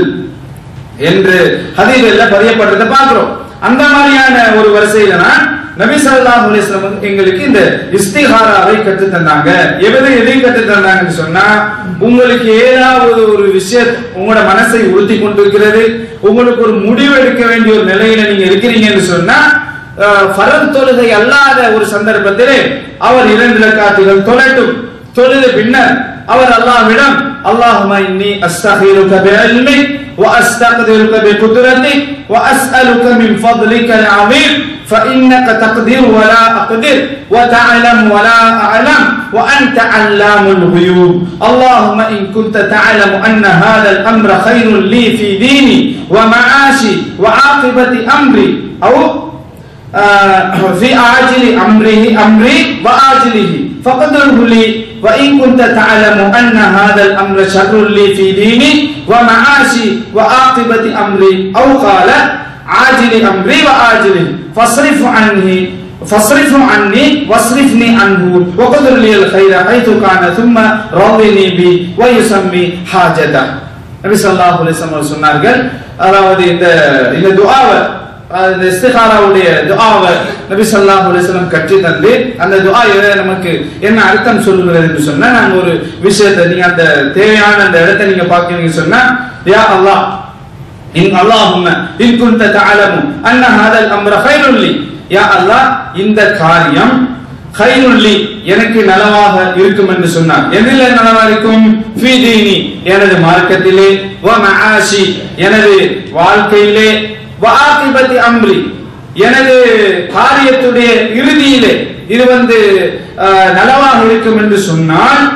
என்று ஹதீஸ்ல பதியப்படுறதை பார்க்கிறோம் அந்த மாதிரியான ஒரு வரிசையில தான் நபி ஸல்லல்லாஹு அலைஹி வஸல்லம் வந்து எங்களுக்கு இந்த இஸ்திகாராவை கற்று தந்தாங்க எதை எதை கற்று தந்தாங்கன்னு சொன்னா உங்களுக்கு ஏதாவது ஒரு விஷயம் உங்களோட மனசை உறுத்தி கொண்டிருக்கிறது உங்களுக்கு ஒரு முடிவு எடுக்க வேண்டிய ஒரு நிலையில நீங்க இருக்கிறீங்கன்னு சொன்னா அஹ், ஃபரத் தொழுகை அல்லாத ஒரு சந்தர்ப்பத்திலே அவர் இரண்டு ரக்காத்துகள் தொழட்டும் தொழுத பின்னர் அவர் அல்லாஹ்விடம் அல்லாஹும இன்னி அஸ்தகிருக பிஇல்மிக் وأستقدرك بقدرتك وأسألك من فضلك العظيم فإنك تقدر ولا أقدر وتعلم ولا أعلم وأنت علام الغيوب اللهم إن كنت تعلم أن هذا الأمر خير لي في ديني ومعاشي وعاقبة أمري أو آه، في عاجل أمره أمري وآجله فقدره لي وإن كنت تعلم أن هذا الأمر شر لي في ديني ومعاشي وعاقبة أمري أو قال عاجل أمري وآجله فاصرف عني فاصرف عني واصرفني عنه وقدر لي الخير حيث كان ثم رضني بي ويسمي حاجته நபி ஸல்லல்லாஹு அலைஹி வஸல்லம் சொன்னார்கள் அதாவது இந்த இந்த துஆவை அஹ், இந்த இஸ்திகாராவுடைய துஆவை நபி ஸல்லல்லாஹு அலைஹி வஸல்லம் கற்று தந்து அந்த துஆ எதை நமக்கு என்ன அர்த்தம் சொல்லுகிறது என்று சொன்னா நாங்க ஒரு விஷயத்தை நீங்க அந்த தேவையான அந்த இடத்தை நீங்க பாக்குறீங்க சொன்னா யா அல்லாஹ் இன் அல்லாஹும்ம இன் குன்த தஅலமு அன்ன ஹாதல் அம்ர கைருல் லி யா அல்லாஹ் இந்த காரியம் கைருல் லி எனக்கு நலவாக இருக்கும் என்று சொன்னார் எதில் நலவா இருக்கும் ஃபீ தீனி எனது மார்க்கத்திலே வ மஆஷி எனது வாழ்க்கையிலே வ ஆகிபத்தி அம்ரி எனது காரியத்துடைய இறுதியிலே இது வந்து அஹ், நலவாக இருக்கும் என்று சொன்னால்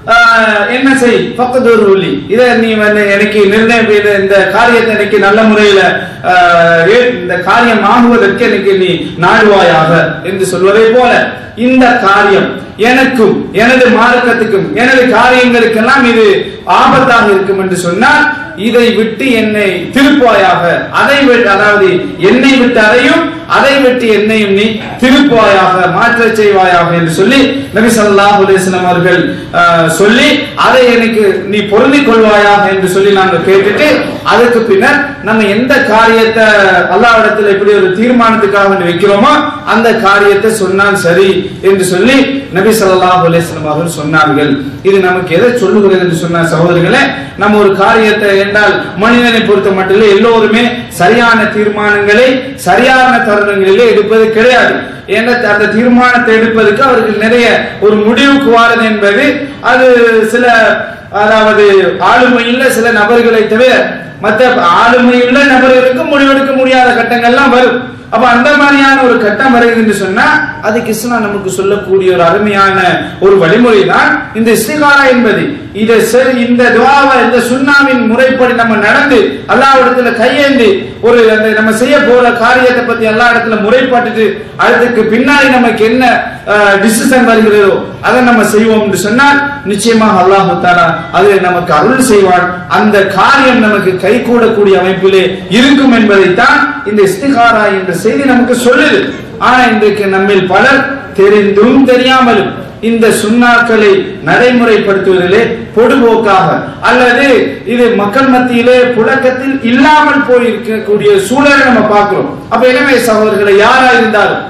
ஆஹ், என்ன செய் பக்கத்தூர் உள்ளி இதை நீ வந்து எனக்கு நிர்ணயம் செய்த இந்த காரியத்தை எனக்கு நல்ல முறையில ஆஹ், ஏ- இந்த காரியம் ஆகுவதற்கு எனக்கு நீ நாடுவாயாக என்று சொல்வதை போல இந்த காரியம் எனக்கும் எனது மார்க்கத்துக்கும் எனது காரியங்களுக்கெல்லாம் இது ஆபத்தாக இருக்கும் என்று சொன்னால் இதை விட்டு என்னை திருப்பாயாக அதை விட்டு அதாவது என்னை விட்டு அதையும் அதை விட்டு என்னையும் நீ திருப்பாயாக மாற்றச் செய்வாயாக என்று சொல்லி நபி ஸல்லல்லாஹு அலைஹி வஸல்லம் அவர்கள் ஆஹ், சொல்லி அதை எனக்கு நீ பொருந்திக் கொள்வாயாக என்று சொல்லி நாங்கள் கேட்டுட்டு அதுக்கு பின்னர் நம்ம எந்த காரியத்தை அல்லாஹ்விடத்தில் எப்படி ஒரு தீர்மானத்துக்காக வேண்டி வைக்கிறோமோ அந்த காரியத்தை சொன்னால் சரி என்று சொல்லி நபி ஸல்லல்லாஹு அலைஹி வஸல்லம் அவர்கள் சொன்னார்கள் இது நமக்கு எதை சொல்லுகிறது என்று சொன்ன சகோதரர்களே நம்ம ஒரு காரியத்தை என்றால் மனிதனை பொறுத்த மட்டும் எல்லோருமே சரியான தீர்மானங்களை சரியான தருணங்களிலே எடுப்பது கிடையாது ஏன்னா அந்த தீர்மானத்தை எடுப்பதற்கு அவர்கள் நிறைய ஒரு முடிவுக்கு வாரது என்பது அது சில அதாவது ஆளுமையுள்ள சில நபர்களை தவிர மற்ற ஆளுமையுள்ள நபர்களுக்கு முடிவெடுக்க முடியாத கட்டங்கள்லாம் வரும் அப்ப அந்த மாதிரியான ஒரு கட்டம் வருகிறது என்று சொன்னா அதுக்கு இஸ்லாம் நமக்கு சொல்லக்கூடிய ஒரு அருமையான ஒரு வழிமுறை தான் இந்த இஸ்திகாரா என்பது இதை சரி இந்த துவாவை இந்த சுண்ணாவின் முறைப்படி நம்ம நடந்து அல்லாஹ்விடத்துல கையேந்தி ஒரு அந்த நம்ம செய்ய போற காரியத்தை பத்தி எல்லா இடத்துல முறைப்பட்டுட்டு அதுக்கு பின்னாடி நமக்கு என்ன டிசிஷன் வருகிறதோ அதை நம்ம செய்வோம் என்று சொன்னால் நிச்சயமாக அல்லாஹ் தாலா அது நமக்கு அருள் செய்வான் அந்த காரியம் நமக்கு கைகூடக்கூடிய அமைப்பிலே இருக்கும் என்பதைத்தான் இந்த இஸ்திகாரா என்ற செய்தி நமக்கு சொல்லுது ஆனா இன்றைக்கு நம்மில் பலர் தெரிந்தும் தெரியாமலும் இந்த சுண்ணாக்களை நடைமுறைப்படுத்துவதிலே பொடுபோக்காக அல்லது இது மக்கள் மத்தியிலே புழக்கத்தில் இல்லாமல் போயிருக்கக்கூடிய சூழலை நம்ம பார்க்கிறோம் அப்ப எனவே சகோதரர்களை யாரா இருந்தாலும்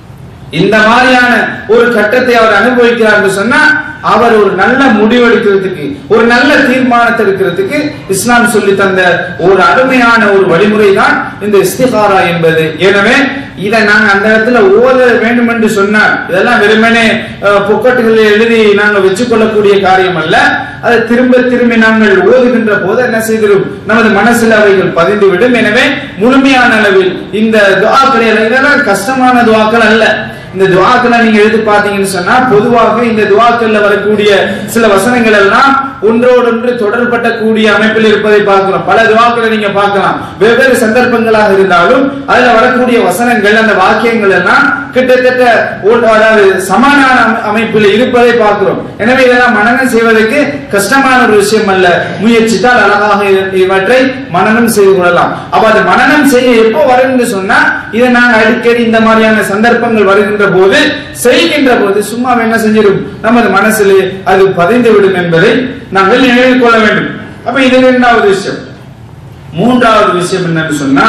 இந்த மாதிரியான ஒரு கட்டத்தை அவர் அனுபவிக்கிறார் என்று சொன்னா அவர் ஒரு நல்ல முடிவெடுக்கிறதுக்கு ஒரு நல்ல தீர்மானத்தை எடுக்கிறதுக்கு இஸ்லாம் சொல்லி தந்த ஒரு அருமையான ஒரு வழிமுறை தான் இந்த இஸ்திகாரா என்பது எனவே இதை நாங்க அந்த இடத்துல ஓத வேண்டும் என்று சொன்னால் இதெல்லாம் வெறுமனே அஹ், பொக்கட்டுகளில் எழுதி நாங்கள் வச்சுக்கொள்ளக்கூடிய காரியம் அல்ல அதை திரும்ப திரும்பி நாங்கள் ஓதுகின்ற போது என்ன செய்திடும் நமது மனசில் அவைகள் பதிந்து விடும் எனவே முழுமையான அளவில் இந்த துவாக்களை இதெல்லாம் கஷ்டமான துவாக்கள் அல்ல இந்த துவாக்களை நீங்க எடுத்து பார்த்தீங்கன்னு சொன்னா பொதுவாக இந்த துவாக்கள்ல வரக்கூடிய சில வசனங்கள் எல்லாம் ஒன்றோடொன்று தொடர்பட்ட கூடிய அமைப்பில் இருப்பதை பார்க்கிறோம் பல துவாக்களை நீங்க பார்க்கலாம் வெவ்வேறு சந்தர்ப்பங்களாக இருந்தாலும் அதுல வரக்கூடிய வசனங்கள் அந்த வாக்கியங்கள் எல்லாம் கிட்டத்தட்ட ஒரு- அதாவது சமான அமை- அமைப்பில் இருப்பதை பார்க்கிறோம் எனவே இதெல்லாம் மனனம் செய்வதற்கு கஷ்டமான ஒரு விஷயம் அல்ல முயற்சித்தால் அழகாக இ- இவற்றை மனனம் செய்து கொள்ளலாம் அப்ப அது மனனம் செய்ய எப்போ வரும்னு சொன்னா இதை நாங்க அடிக்கடி இந்த மாதிரியான சந்தர்ப்பங்கள் வருகின்ற போது செய்கின்ற போது சும்மா என்ன செஞ்சிடும் நமது மனசிலே அது பதிந்து விடும் என்பதை நாங்கள் நினைவில் கொள்ள வேண்டும் அப்ப இது இரண்டாவது விஷயம் மூன்றாவது விஷயம் என்னன்னு சொன்னா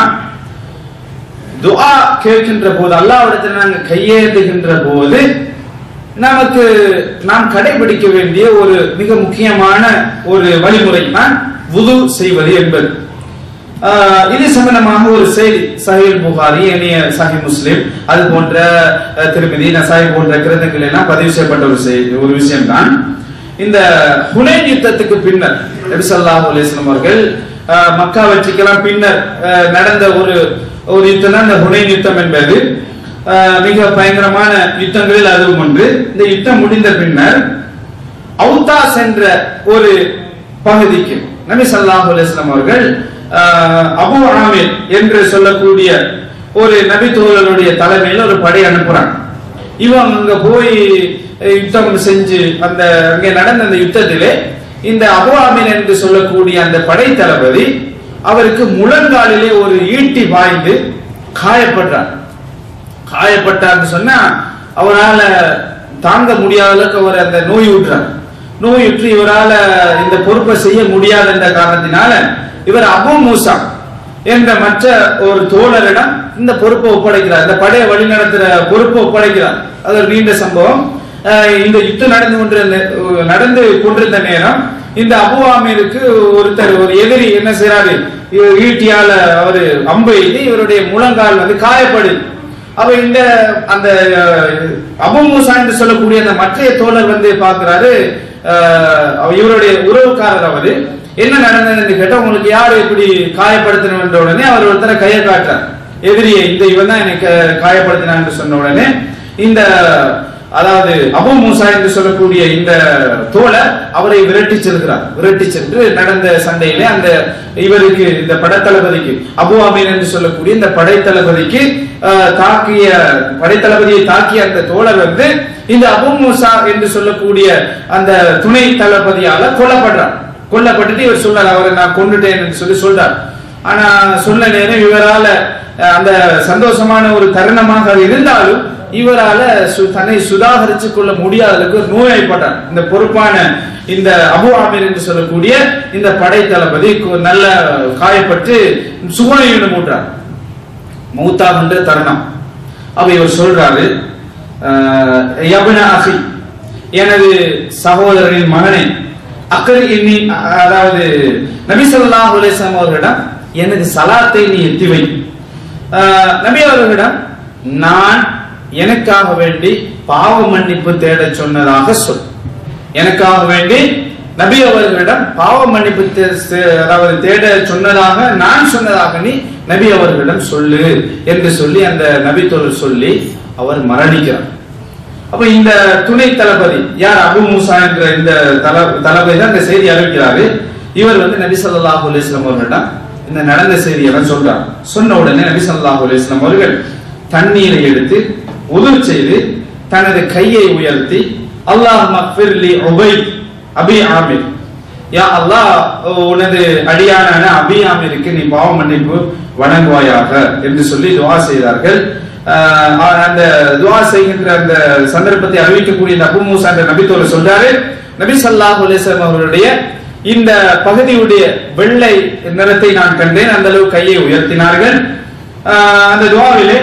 துஆ கேட்கின்ற போது அல்லாஹ்விடத்தில் நாங்கள் கையேந்துகின்ற போது நமக்கு நாம் கடைபிடிக்க வேண்டிய ஒரு மிக முக்கியமான ஒரு வழிமுறை தான் வுது செய்வது என்பது ஆஹ் இது சம்பந்தமாக ஒரு செய்தி சஹீல் புகாரி இனிய சஹி முஸ்லிம் அது போன்ற அஹ், திருமதி நசாய் போன்ற கிரந்தங்கள் எல்லாம் பதிவு செய்யப்பட்ட ஒரு செய்தி ஒரு விஷயம்தான் இந்த ஹுனைன் யுத்தத்துக்கு பின்னர் நபி ஸல்லல்லாஹு அலைஹி வஸல்லம் அவர்கள் ஆஹ், மக்கா வெற்றிக்கெல்லாம் பின்னர் ஆஹ், நடந்த ஒரு ஒரு யுத்தம் தான் இந்த ஹுனைன் யுத்தம் என்பது ஆஹ், மிக பயங்கரமான யுத்தங்களில் அதுவும் ஒன்று இந்த யுத்தம் முடிந்த பின்னர் அவுதாஸ் என்ற ஒரு பகுதிக்கு நபி ஸல்லல்லாஹு அலைஹி வஸல்லம் அவர்கள் ஆஹ், அபூ ஆமிர் என்று சொல்லக்கூடிய ஒரு நபி தோழருடைய தலைமையில் ஒரு படை அனுப்புறாங்க இவன் அங்க போய் அஹ், யுத்தம் செஞ்சு அந்த அங்கே நடந்த அந்த யுத்தத்திலே இந்த அபூ ஆமிர் என்று சொல்லக்கூடிய அந்த படை தளபதி அவருக்கு முழங்காலிலே ஒரு ஈட்டி பாய்ந்து காயப்படுறார் காயப்பட்டார்னு சொன்னா அவரால தாங்க முடியாத அளவுக்கு அவர் அந்த நோய் விட்டுறார் நோய் விட்டு இவரால இந்த பொறுப்பை செய்ய முடியாத என்ற காரணத்தினால இவர் அபு மூசா என்ற மற்ற ஒரு தோழரிடம் இந்த பொறுப்பை ஒப்படைக்கிறார் இந்த படையை வழிநடத்துற பொறுப்பை ஒப்படைக்கிறார் அது ஒரு நீண்ட சம்பவம் அஹ் இந்த யுத்தம் நடந்து கொண்டிருந்த நடந்து கொண்டிருந்த நேரம் இந்த அபுவாமிற்கு ஒருத்தர் ஒரு எதிரி என்ன செய்யறாரு இவர் ஈட்டியால அவரு அம்பு எய்து இவருடைய முழங்கால் வந்து காயப்படுது அப்ப இந்த அந்த அஹ், அபு மூசா என்று சொல்லக்கூடிய அந்த மற்றைய தோழர் வந்து பார்க்கிறாரு அஹ், அவர் இவருடைய உறவுக்காரர் அவரு என்ன நடந்தது என்று கேட்டா உங்களுக்கு யாரு இப்படி காயப்படுத்தணும் என்ற உடனே அவர் ஒருத்தரை கையை காட்டுறார் எதிரியை இந்த இவன் தான் எனக்கு காயப்படுத்தினான் என்று சொன்ன உடனே இந்த அதாவது அபு மூசா என்று சொல்லக்கூடிய இந்த தோழர் அவரை விரட்டி செல்கிறார் விரட்டி சென்று நடந்த சண்டையிலே அந்த இவருக்கு இந்த படைத்தளபதிக்கு அபு அமீன் என்று சொல்லக்கூடிய இந்த படைத்தளபதிக்கு ஆஹ், தாக்கிய படைத்தளபதியை தாக்கிய அந்த தோழர் வந்து இந்த அபு மூசா என்று சொல்லக்கூடிய அந்த துணை தளபதியால கொல்லப்படுறார் கொல்லப்பட்டுட்டு இவர் சொல்றார் அவரை நான் கொண்டுட்டேன் என்று சொல்லி சொல்றார் ஆனா சொன்ன நேரம் இவரால அஹ், அந்த சந்தோஷமான ஒரு தருணமாக அது இருந்தாலும் இவரால சு- தன்னை சுதாகரிச்சு கொள்ள முடியாத அளவுக்கு ஒரு நோய்வாய்ப்பட்டார் இந்த பொறுப்பான இந்த அபு ஆமீர் என்று சொல்லக்கூடிய இந்த படை தளபதி கு- நல்ல காயப்பட்டு சுகனையிடம் மூட்டார் மௌத்தாகின்ற தருணம் அப்ப இவர் சொல்றாரு அஹ், யப்ன அஹி எனது சகோதரனின் மகனே அக்கறை எண்ணி அதாவது நபி ஸல்லல்லாஹு அலைஹி வஸல்லம் அவர்களிடம் எனது சலாத்தை நீ எத்தி வை அஹ், நபி அவர்களிடம் நான் எனக்காக வேண்டி பாவ மன்னிப்பு தேடச் சொன்னதாக சொல் எனக்காக வேண்டி நபி அவர்களிடம் பாவ மன்னிப்பு தே- தே- அதாவது தேட சொன்னதாக நான் சொன்னதாக நீ நபி அவர்களிடம் சொல்லு என்று சொல்லி அந்த நபி தோழர் சொல்லி அவர் மரணிக்கிறார் அப்ப இந்த துணை தளபதி யார் அபு மூசா என்ற இந்த தல- தளபதி தான் இந்த செய்தி அறிவிக்கிறாரு இவர் வந்து நபி ஸல்லல்லாஹு அலைஹி வஸல்லம் அவர்களிடம் இந்த நடந்த செய்தியெல்லாம் சொல்றார் சொன்ன உடனே நபி ஸல்லல்லாஹு அலைஹி வஸல்லம் அவர்கள் தண்ணீரை எடுத்து உது செய்து தனது கையை உயர்த்தி அல்லாஹ் மக்ஃபிர்லி உபைத் அபி ஆமிர் யா அல்லாஹ் உனது அடியானான அபி ஆமிருக்கு நீ பாவ மன்னிப்பு வணங்குவாயாக என்று சொல்லி துவா செய்தார்கள் ஆஹ் அந்த துவா செய்கின்ற அந்த சந்தர்ப்பத்தை அறிவிக்கக்கூடிய இந்த அபு மூசா என்ற நபித்தோர் சொல்றாரு நபி ஸல்லல்லாஹு அலைஹி வஸல்லம் அவர்களுடைய இந்த பகுதியுடைய வெள்ளை நிறத்தை நான் கண்டேன் அந்த அளவு கையை உயர்த்தினார்கள் ஆஹ் அந்த துவாவிலே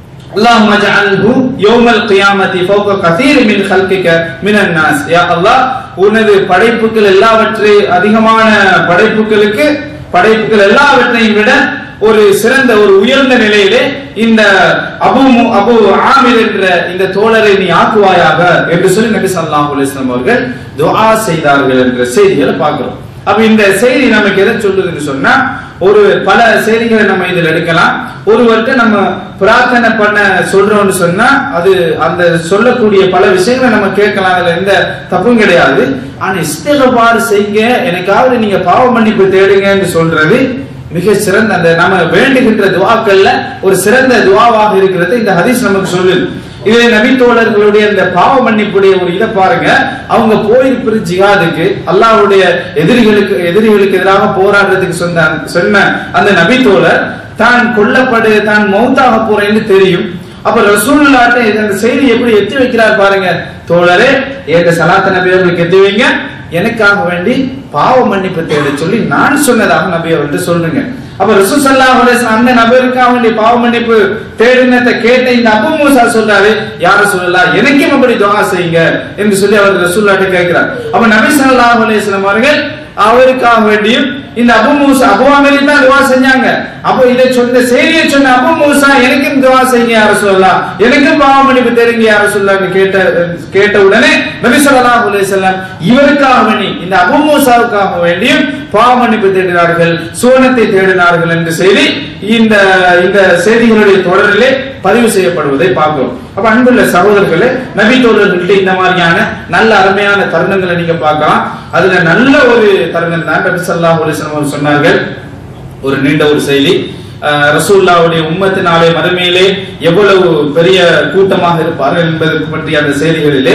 اللهم اجعله يوم القيامة فوق كثير من خلقك من الناس يا الله உனது படைப்புகள் எல்லாவற்றை அதிகமான படைப்புகளுக்கு படைப்புகள் எல்லாவற்றையும் விட ஒரு சிறந்த ஒரு உயர்ந்த நிலையிலே இந்த அபு மு- அபு ஆமிர் என்ற இந்த தோழரை நீ ஆக்குவாயாக என்று சொல்லி நபி ஸல்லல்லாஹு அலைஹி வஸல்லம் அவர்கள் துஆ செய்தார்கள் என்ற செய்திகளை பார்க்கிறோம் அப்ப இந்த செய்தி நமக்கு எதை சொல்லுதுன்னு சொன்னா ஒரு பல செய்திகளை நம்ம இதில் எடுக்கலாம் ஒருவர்கிட்ட நம்ம பிரார்த்தனை பண்ண சொல்றோம்னு சொன்னா அது அந்த சொல்லக்கூடிய பல விஷயங்களை நம்ம கேட்கலாம் அதுல எந்த தப்பும் கிடையாது ஆனா இஸ்திகபார் செய்யுங்க எனக்காவது நீங்க பாவ மன்னிப்பு தேடுங்கன்னு சொல்றது மிக சிறந்த அந்த நம்ம வேண்டுகின்ற துவாக்கள்ல ஒரு சிறந்த துவாவாக இருக்கிறது இந்த ஹதீஸ் நமக்கு சொல்லுது இதே நபி தோழர்களுடைய இந்த பாவ மன்னிப்புடைய ஒரு இதை பாருங்க அவங்க போயிருப்பது ஜிஹாதுக்கு அல்லாஹ்வுடைய எதிரிகளுக்கு எதிரிகளுக்கு எதிராக போராடுறதுக்கு சொன்ன சொன்ன அந்த நபி தோழர் தான் கொல்லப்படு தான் மௌத்தாக போறேன்னு தெரியும் அப்ப ரசூலுல்லாட்ட இது அந்த செய்தி எப்படி எத்தி வைக்கிறார் பாருங்க தோழரே எங்க சலாத்த நபி அவர்களுக்கு எத்தி வைங்க எனக்காக வேண்டி பாவ மன்னிப்பு தேட சொல்லி நான் சொன்னதாக நபி அவர்கிட்ட சொல்றீங்க அப்ப ரசூல் ஸல்லல்லாஹு அலைஹி வஸல்லம் அந்த நபருக்காக வேண்டி பாவ மன்னிப்பு தேடினத்தை கேட்ட இந்த அபு மூசா சொல்றாரு யார சொல்லலாம் எனக்கும் அப்படி துஆ செய்யுங்க என்று சொல்லி அவர் ரசூல்லாட்ட கேட்கிறார் அப்ப நபி ஸல்லல்லாஹு அலைஹி வஸல்லம் அவர்கள் அவருக்காக வேண்டியும் இந்த அபு மூசா அபு அமரி தான் துவா செஞ்சாங்க அப்போ இதை சொன்ன செய்தியை சொன்ன அபு மூசா எனக்கும் துவா செய்யுங்க யார சொல்லலாம் எனக்கும் பாவ மன்னிப்பு தெரியுங்க யார சொல்லலாம்னு கேட்ட கேட்ட உடனே நபி ஸல்லல்லாஹு அலைஹி வஸல்லம் இவருக்காக வேண்டி இந்த அபு மூசாவுக்காக வேண்டியும் பாவ மன்னிப்பு தேடினார்கள் சுவனத்தை தேடினார்கள் என்ற செய்தி இந்த இந்த செய்திகளுடைய தொடரிலே பதிவு செய்யப்படுவதை பார்க்கிறோம் அப்ப அன்புள்ள சகோதரர்களே நபி தோழர்கள்ட்ட இந்த மாதிரியான நல்ல அருமையான தருணங்களை நீங்க பார்க்கலாம் அதுல நல்ல ஒரு தருணம் தான் நபி ஸல்லல்லாஹு அலைஹி வஸல்லம் அவர்கள் சொன்னார்கள் ஒரு நீண்ட ஒரு செய்தி அஹ், ரசூலுல்லாஹ்வுடைய உம்மத்தினாலே மறுமையிலே எவ்வளவு பெரிய கூட்டமாக இருப்பார்கள் என்பது பற்றிய அந்த செய்திகளிலே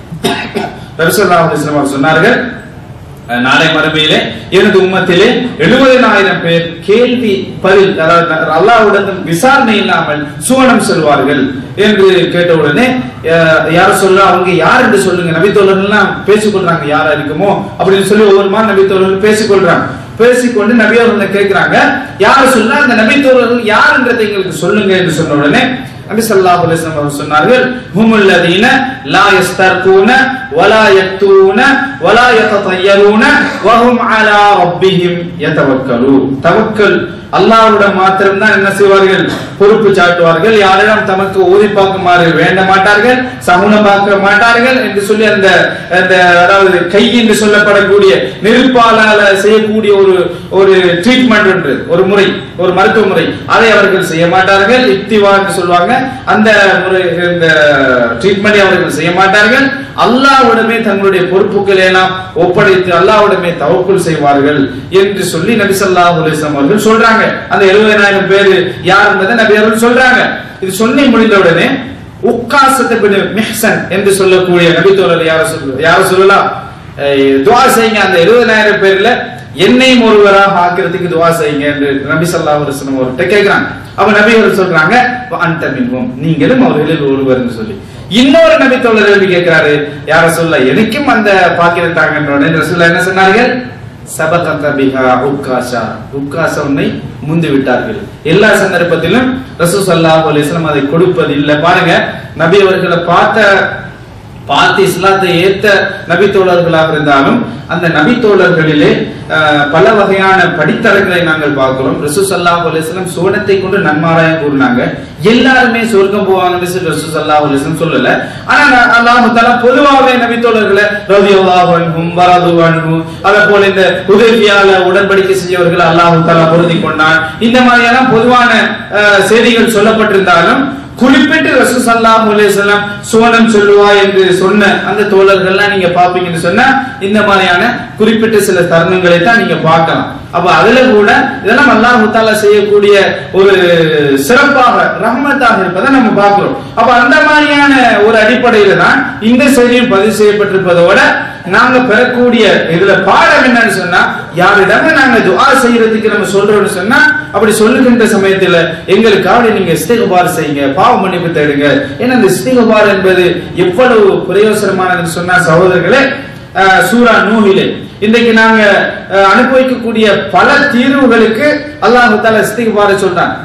நபி ஸல்லல்லாஹு அலைஹி வஸல்லம் அவர்கள் சொன்னார்கள் அஹ், நாளை மறுமையிலே எனது உம்மத்திலே எழுபதினாயிரம் பேர் கேள்வி பதில் அதாவது அல்லாஹ்வுடன் விசாரணை இல்லாமல் சுவனம் செல்வார்கள் என்று கேட்டவுடனே அஹ், யார சொல்ல அவங்க யார் என்று சொல்லுங்க நபித்தோழர்கள்லாம் பேசிக்கொள்றாங்க யாரா இருக்குமோ அப்படின்னு சொல்லி ஒவ்வொரு மாதிரி நபித்தோழர்கள் பேசிக்கொள்றாங்க பேசிக்கொண்டு நபி அவர்கள் கேட்கிறாங்க யார சொல்ல அந்த நபித்தோழர்கள் யாருன்றதை எங்களுக்கு சொல்லுங்க என்று சொன்ன உடனே நபி ஸல்லல்லாஹு அலைஹி வஸல்லம் அவர்கள் சொன்னார்கள் ஹுமுல் லதீன லா யஸ்தர்கூன ولا يكتون ولا يتطيرون وهم على ربهم يتوكلون توكل அல்லாஹ்விடம் மாத்திரம்தான் என்ன செய்வார்கள் பொறுப்பு சாட்டுவார்கள் யாரிடம் தமக்கு ஊதி பார்க்குமாறு வேண்ட மாட்டார்கள் சகுனம் பார்க்க மாட்டார்கள் என்று சொல்லி அந்த அந்த அதாவது கை என்று சொல்லப்படக்கூடிய நெருப்பாலால செய்யக்கூடிய ஒரு ஒரு ட்ரீட்மெண்ட் என்று ஒரு முறை ஒரு மருத்துவ முறை அதை அவர்கள் செய்ய மாட்டார்கள் இக்திவா என்று சொல்லுவாங்க அந்த முறை இந்த ட்ரீட்மெண்டை அவர்கள் செய்ய மாட்டார்கள் அல்லாஹ்விடமே தங்களுடைய பொறுப்புகளை எல்லாம் ஒப்படைத்து அல்லாஹ்விடமே தவக்குள் செய்வார்கள் என்று சொல்லி நபி ஸல்லல்லாஹு அலைஹி வஸல்லம் அவர்கள் சொல்றாங்க அந்த 70000 பேர் யார் என்பதை நபி அவர்கள் சொல்றாங்க இது சொல்லி முடிந்தவுடனே உக்காசத்தை பின் மிஹ்சன் என்று சொல்லக்கூடிய நபி தோழர் யார சொல்ல யார சொல்லலாம் அஹ் துஆ செய்யுங்க அந்த 70000 பேர்ல என்னையும் ஒருவராக ஆக்கிறதுக்கு துஆ செய்யுங்க என்று நபி ஸல்லல்லாஹு அலைஹி வஸல்லம் அவர்கிட்ட கேக்குறாங்க அப்ப நபி அவர்கள் சொல்றாங்க "வ அன்த மின்ஹும் நீங்களும் அவர்களில் ஒருவர்னு சொல்லி இன்னொரு நபி தோழர் எழுப்பி கேட்கிறாரு யார சொல்ல எனக்கும் அந்த பாக்கியம் தாங்கன்ற உடனே ரசூலுல்லாஹ் என்ன சொன்னார்கள் சபகத பிஹா உக்காஷா உக்காஷா உன்னை முந்தி விட்டார்கள் எல்லா சந்தர்ப்பத்திலும் ரசூல் ஸல்லல்லாஹு அலைஹி வஸல்லம் அதை கொடுப்பது இல்ல பாருங்க நபி அவர்களை பார்த்த பார்த்து இஸ்லாத்தை ஏத்த நபி தோழர்களாக இருந்தாலும் அந்த நபி தோழர்களிலே அஹ், பல வகையான படித்தரங்களை நாங்கள் பார்க்கிறோம் ரசூ சல்லாஹ் அலிஸ்லாம் சோனத்தை கொண்டு நன்மாராயம் கூறினாங்க எல்லாருமே சொர்க்கம் போவாங்கன்னு சொல்லி ரசூ சல்லாஹ் அலிஸ்லாம் சொல்லல ஆனா ந- அல்லாஹ் தஆலா பொதுவாகவே நபி தோழர்களை ரலியல்லாஹு அன்ஹும் வரது அன்ஹும் அதே போல இந்த உதவியால உடன்படிக்கை செஞ்சவர்கள் அல்லாஹ் தஆலா பொருந்தி கொண்டான் இந்த மாதிரியான பொதுவான அஹ், செய்திகள் சொல்லப்பட்டிருந்தாலும் குறிப்பிட்டு ரசூ சல்லாஹு அலைஹி வஸல்லம் சுவனம் சொல்லுவா என்று சொன்ன அந்த தோழர்கள்லாம் நீங்க பாப்பீங்கன்னு சொன்னா இந்த மாதிரியான குறிப்பிட்ட சில தருணங்களை தான் நீங்க பார்க்கலாம் அப்ப அதுல கூட இதெல்லாம் அல்லாஹ் தஆலா செய்யக்கூடிய ஒரு சிறப்பாக ரஹ்மத்தாக இருப்பதை நம்ம பார்க்கிறோம் அப்ப அந்த மாதிரியான ஒரு அடிப்படையில தான் இந்த செய்தியும் பதிவு செய்யப்பட்டிருப்பதோட நாங்க பெறக்கூடிய இதுல பாடம் என்னன்னு சொன்னா யாரிடமே நாங்க துஆ செய்யறதுக்கு நம்ம சொல்றோம்னு சொன்னா அப்படி சொல்லுகின்ற சமயத்துல எங்களுக்காக நீங்க இஸ்திகபார் செய்யுங்க பாவ மன்னிப்பு தேடுங்க ஏன்னா இந்த இஸ்திகபார் என்பது எவ்வளவு பிரயோசனமானதுன்னு சொன்னா சகோதரர்களே அஹ், சூரா நூஹிலே இன்றைக்கு நாங்க அஹ், அனுபவிக்கக்கூடிய பல தீர்வுகளுக்கு அல்லாஹ் தாலா இஸ்திகபாரை சொல்றான்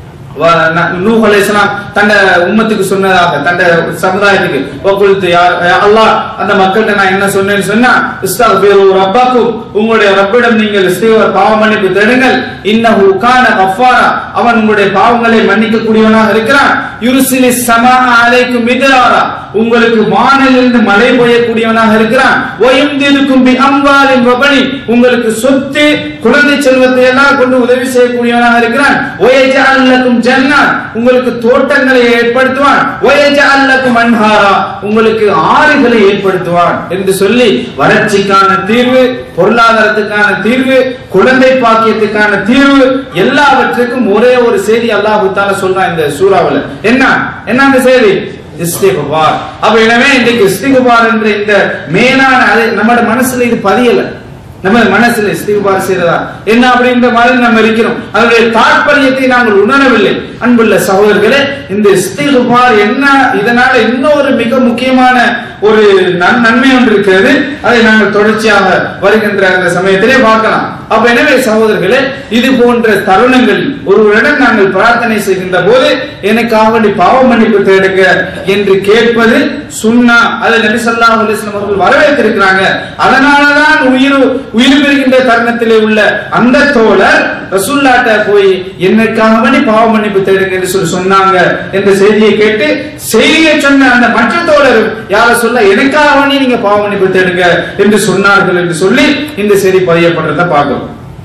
வ- ந- நூஹ் அலைஹிஸ்ஸலாம் தன்னை உம்மத்துக்கு சொன்னதாக தன்னை சமுதாயத்துக்கு வகுல்து யார் அல்லாஹ் அந்த மக்கள்கிட்ட நான் என்ன சொன்னேன்னு சொன்னா இஸ்தக்பிரு ரப்பக்கும் உங்களுடைய ரப்பிடம் நீங்கள் இஸ்திக்பார் பாவ மன்னிப்பு தேடுங்கள் இன்னஹு கான கஃபாரா அவன் உங்களுடைய பாவங்களை மன்னிக்க கூடியவனாக இருக்கிறான் யுர்சிலி ஸமா அலைக்கும் மிதராரா உங்களுக்கு வானிலிருந்து மழை பெய்யக்கூடியவனாக இருக்கிறான் ஒயம்திருக்கும் பி அம்வாலின் வபனி உங்களுக்கு சொத்து குழந்தை செல்வத்தை எல்லாம் கொண்டு உதவி செய்யக்கூடியவனாக இருக்கிறான் ஒயஜஅல் லக்கும் ஜன்னத் உங்களுக்கு தோட்டங்களை ஏற்படுத்துவான் ஒயஜஅல் லக்கும் அன்ஹாரா உங்களுக்கு ஆறுகளை ஏற்படுத்துவான் என்று சொல்லி வறட்சிக்கான தீர்வு பொருளாதாரத்துக்கான தீர்வு குழந்தை பாக்கியத்துக்கான தீர்வு எல்லாவற்றுக்கும் ஒரே ஒரு செய்தி அல்லாஹ் தால சொல்றான் இந்த சூறாவுல என்ன என்ன அந்த செய்தி இஸ்திகுபார் அப்ப எனவே இன்றைக்கு இஸ்திகுபார் என்ற இந்த மேலான அது நம்ம மனசுல இது பதியல நம்ம மனசுல இஸ்திகுபார் செய்யறதா என்ன அப்படின்ற மாதிரி நம்ம இருக்கிறோம் அதனுடைய தாற்பயத்தை நாங்கள் உணரவில்லை அன்புள்ள சகோதரர்களே இந்த இஸ்திகுபார் என்ன இதனால இன்னொரு மிக முக்கியமான ஒரு நன்- நன்மை ஒன்று இருக்கிறது அதை நாங்கள் தொடர்ச்சியாக வருகின்ற அந்த சமயத்திலே பார்க்கலாம் அப்ப எனவே சகோதரர்களே இது போன்ற தருணங்களில் ஒருவரிடம் நாங்கள் பிரார்த்தனை செய்கின்ற போது எனக்காக வேண்டி பாவ மன்னிப்பு தேடுங்க என்று கேட்பது சுன்னா அதை நபி ஸல்லல்லாஹு அலைஹி வஸல்லம் அவர்கள் வரவேற்றிருக்கிறாங்க அதனாலதான் உயிர் உயிர் பெறுகின்ற தருணத்திலே உள்ள அந்த தோழர் ரசூல்லாட்ட போய் என்னைக்காக வேண்டி பாவ மன்னிப்பு தேடுங்க என்று சொல்லி சொன்னாங்க என்ற செய்தியை கேட்டு செய்தியை சொன்ன அந்த மற்ற தோழர் யார சொல்ல எனக்காக வேண்டி நீங்க பாவ மன்னிப்பு தேடுங்க என்று சொன்னார்கள் என்று சொல்லி இந்த செய்தி பதியப்படுறத பார்க்கிறோம்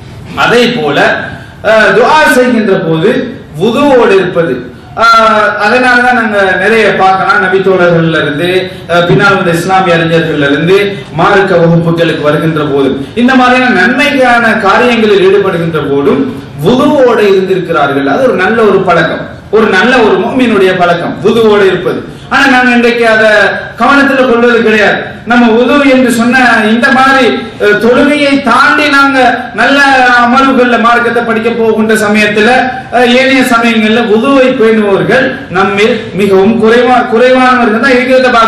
அதே போல அஹ், துஆ செய்கின்ற போது வுதுவோடு இருப்பது அஹ், அதனாலதான் நாங்க நிறைய பார்க்கலாம் நபி தோழர்கள்ல இருந்து அஹ், பின்னால் வந்த இஸ்லாமிய அறிஞர்கள்ல இருந்து மார்க்க வகுப்புகளுக்கு வருகின்ற போதும் இந்த மாதிரியான நன்மைக்கான காரியங்களில் ஈடுபடுகின்ற போதும் வுதுவோடு இருந்திருக்கிறார்கள் அது ஒரு நல்ல ஒரு பழக்கம் ஒரு நல்ல ஒரு மோமினுடைய பழக்கம் வுதுவோடு இருப்பது ஆனா நாங்க இன்றைக்கு அத கவனத்துல கொள்வது கிடையாது நம்ம உதவு என்று சொன்ன இந்த மாதிரி அஹ், தொழுகையை தாண்டி நாங்க நல்ல அமர்வுகள்ல மார்க்கத்தை படிக்க போகின்ற சமயத்துல அஹ், ஏனைய சமயங்கள்ல உதவை பேணுபவர்கள் நம்மில் மிகவும் குறைவா குறைவானவர்கள் தான் இருக்கிறத பாக்குறோம்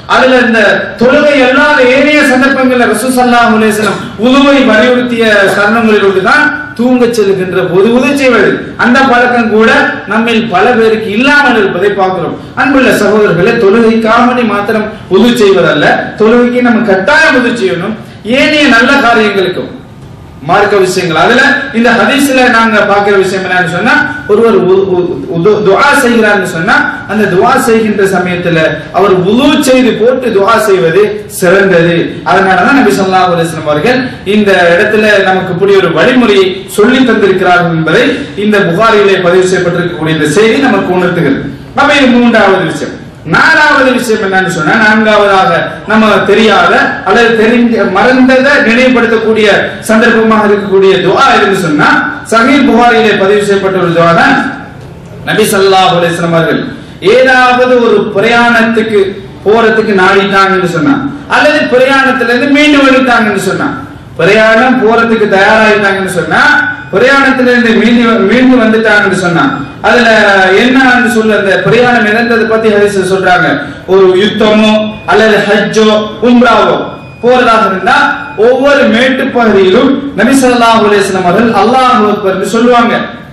அதுல இந்த தொழுகை அல்லாத ஏனைய சந்தர்ப்பங்கள்ல ரசூசல்லாஹு அலைஹி வஸல்லம் உதுவை வலியுறுத்திய சரணங்களில் ஒன்றுதான் தூங்கச் செல்கின்ற போது உதவி செய்வது அந்த பழக்கம் கூட நம்மில் பல பேருக்கு இல்லாமல் இருப்பதை பார்க்கிறோம் அன்புள்ள சகோதரர்களே தொழுகைக்காமணி மாத்திரம் உதவி செய்வதல்ல தொழுகைக்கு நம்ம கட்டாயம் உதவி செய்யணும் ஏனைய நல்ல காரியங்களுக்கும் மார்க்க விஷயங்கள் அதுல இந்த ஹதீஸ்ல நாங்க பாக்குற விஷயம் என்னன்னு சொன்னா ஒருவர் உ- உ- உது- துஆ செய்கிறார்னு சொன்னா அந்த துஆ செய்கின்ற சமயத்துல அவர் உது செய்து போட்டு துஆ செய்வது சிறந்தது அதனாலதான் நபி ஸல்லல்லாஹு அலைஹி வஸல்லம் அவர்கள் இந்த இடத்துல நமக்கு இப்படி ஒரு வழிமுறையை சொல்லி தந்திருக்கிறார்கள் என்பதை இந்த புகாரிலே பதிவு செய்யப்பட்டிருக்கக்கூடிய இந்த செய்தி நமக்கு உணர்த்துகிறது அப்ப இது மூன்றாவது விஷயம் நாலாவது விஷயம் என்னன்னு சொன்னா நான்காவதாக நம்ம தெரியாத அல்லது தெரிஞ்ச மறந்ததை நினைவுபடுத்தக்கூடிய சந்தர்ப்பமாக இருக்கக்கூடிய துவா எதுன்னு சொன்னா சஹீல் புகாரிலே பதிவு செய்யப்பட்ட ஒரு துவா தான் நபி ஸல்லல்லாஹு அலைஹி வஸல்லம் அவர்கள் ஏதாவது ஒரு பிரயாணத்துக்கு போறதுக்கு நாடிட்டாங்கன்னு சொன்னா அல்லது பிரயாணத்துல இருந்து மீண்டும் எடுத்தாங்கன்னு சொன்னா பிரயாணம் போறதுக்கு தயாராயிட்டாங்கன்னு சொன்னா பிரயாணத்துல இருந்து மீண்டு மீண்டு வந்துட்டாங்கன்னு சொன்னா அதுல என்னன்னு சொல்ல அந்த பிரயாணம் இழந்தது பத்தி ஹதீஸ் சொல்றாங்க ஒரு யுத்தமோ அல்லது ஹஜ்ஜோ உம்ராவோ போறதாக இருந்தா ஒவ்வொரு மேட்டு பகுதியிலும் நபி ஸல்லல்லாஹு அலைஹி வஸல்லம் அவர்கள் அல்லாஹ் அக்பர்னு சொல்லுவாங்க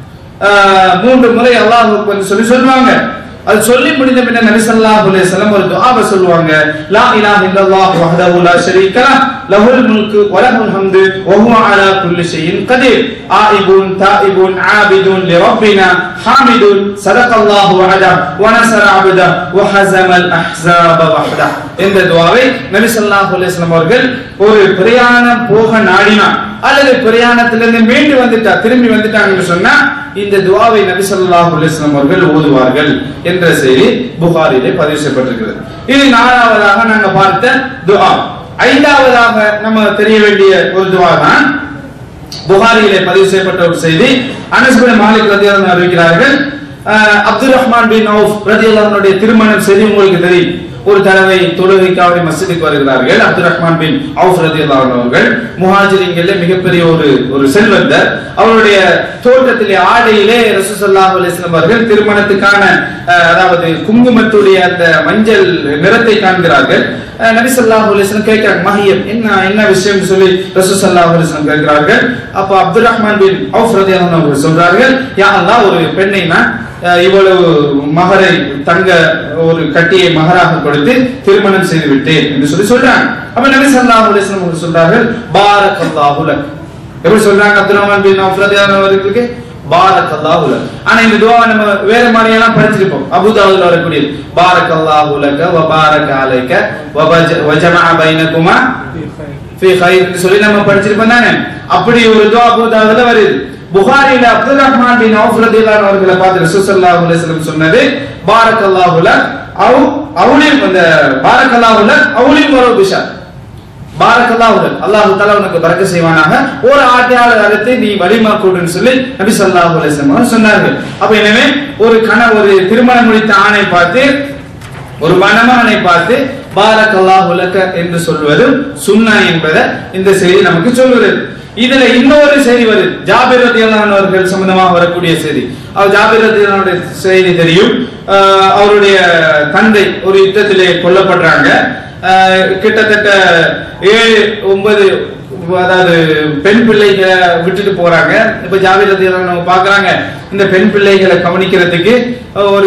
ஆஹ் மூன்று முறை அல்லாஹ் அக்பர்னு சொல்லி சொல்லுவாங்க அது சொல்லி முடிந்த பின்ன நபி ஸல்லல்லாஹு அலைஹி வஸல்லம் ஒரு துஆவை சொல்லுவாங்க லா இலாஹ இல்லல்லாஹ் வஹ்தஹு லா ஷரீக லஹ் லஹுல் முல்கு வ லஹுல் ஹம்து வ ஹுவ அலா குல்லி ஷைஇன் கதீர் ஆயிபுன் தாயிபுன் ஆபிதுன் லிரப்பினா ஹாமிதுன் ஸதகல்லாஹு வஅதா வ நஸர அபதா வ ஹஸமல் அஹ்ஸாப வஹ்தா இந்த துஆவை நபி ஸல்லல்லாஹு அலைஹி வஸல்லம் அவர்கள் ஒரு பிரயாணம் போக நாடினார் அல்லது பிரயாணத்திலிருந்து மீண்டு வந்துட்டா திரும்பி வந்துட்டாங்கன்னு சொன்னா இந்த துவாவை நபி ஸல்லல்லாஹு அலைஹி வஸல்லம் அவர்கள் ஓதுவார்கள் என்ற செய்தி புகாரிலே பதிவு செய்யப்பட்டிருக்கிறது இது நாலாவதாக நாங்க பார்த்த துஆ ஐந்தாவதாக நம்ம தெரிய வேண்டிய ஒரு துஆ தான் புகாரியிலே பதிவு செய்யப்பட்ட ஒரு செய்தி அனஸ் பின் மாலிக் ரலியல்லாஹு அன்ஹு அறிவிக்கிறார்கள் அஹ், அப்துல் ரஹ்மான் பின் அவுஃப் ரலியல்லாஹு அன்ஹுடைய திருமணம் செய்தி உங்களுக்கு தெரியும் ஒரு தடவை தொழுகைக்காக மஸ்ஜிதுக்கு வருகிறார்கள் அப்துல் ரஹ்மான் பின் அவுஃப் ரலியல்லாஹு அன்ஹு அவர்கள் முஹாஜிரின்களே மிகப்பெரிய ஒரு ஒரு செல்வந்தர் அவருடைய தோட்டத்திலே ஆடையிலே ரசூல் ஸல்லல்லாஹு அலைஹி வஸல்லம் அவர்கள் திருமணத்துக்கான அஹ், அதாவது குங்குமத்துடைய அந்த மஞ்சள் நிறத்தை காண்கிறார்கள் அஹ், நபி ஸல்லல்லாஹு அலைஹி வஸல்லம் கேட்கிறாங்க மஹியம் என்ன என்ன விஷயம் சொல்லி ரசூல் ஸல்லல்லாஹு அலைஹி வஸல்லம் கேட்கிறார்கள் அப்ப அப்துல் ரஹ்மான் பின் அவுஃப் ரலியல்லாஹு அன்ஹு அவர்கள் சொல்றார்கள் யா அல்லாஹ் ஒரு பெண்ணை நான் அஹ், இவ்வளவு மகரை தங்க ஒரு கட்டியை மகராக கொடுத்து திருமணம் செய்து விட்டேன் என்று சொல்லி சொல்றாங்க அப்ப நபி ஸல்லல்லாஹு அலைஹி வஸல்லம் அவர்கள் சொல்றார்கள் பாரக்கல்லாஹு லக் எப்படி சொல்றாங்க அப்துல் ரஹ்மான் பின் அவுஃப் ரலியல்லாஹு அன்ஹு அவர்களுக்கு பாரக்கல்லாஹு லக் ஆனா இந்த துஆவை நம்ம வேற மாதிரி எல்லாம் படிச்சிருப்போம் அபூதாவுல வரக்கூடிய பாரக்கல்லாஹு லக வ பாரக அலைக வ பஜ- வ ஜமஅ பைனகுமா ஃபீ கைர் சொல்லி நம்ம படிச்சிருப்போம் தானே அப்படி ஒரு துஆ அபூதாவுல வருது புகாரில அப்துல் ரஹ்மான் பின் அவுஃப் ரலியல்லாஹு அன்ஹு அவர்களை பார்த்து ரசூல் ஸல்லல்லாஹு அலைஹி வஸல்லம் சொன்னது பாரக்கல்லாஹு லக் அவ் அவுலிம் அந்த பாரக்கல்லாஹு லக் அவுலிம் வரோ பிஷா பாரக்கல்லாஹுடன் அல்லாஹ் தஆலா உனக்கு பரக்க செய்வானாக ஒரு ஆட்டையாளர் அழைத்து நீ வலிமா கூடுன்னு சொல்லி நபி ஸல்லல்லாஹு அலைஹி வஸல்லம் அவர்கள் சொன்னார்கள் அப்ப எனவே ஒரு கண ஒரு திருமணம் முடித்த ஆணை பார்த்து ஒரு மணமகனை பார்த்து பாரக்கல்லாஹு லக்க என்று சொல்வது சுன்னா என்பதை இந்த செய்தி நமக்கு சொல்கிறது இதுல இன்னொரு செய்தி வருது ஜாபிர் ரதியல்லாஹு அன்ஹு அவர்கள் சம்பந்தமாக வரக்கூடிய செய்தி அவர் ஜாபிர் ரதியல்லாஹு செய்தி தெரியும் அஹ் அவருடைய தந்தை ஒரு யுத்தத்திலே கொல்லப்படுறாங்க ஆஹ் கிட்டத்தட்ட ஏழு ஒன்பது அதாவது பெண் பிள்ளைகளை விட்டுட்டு போறாங்க இப்ப ஜாவிரதி நம்ம பாக்குறாங்க இந்த பெண் பிள்ளைகளை கவனிக்கிறதுக்கு ஒரு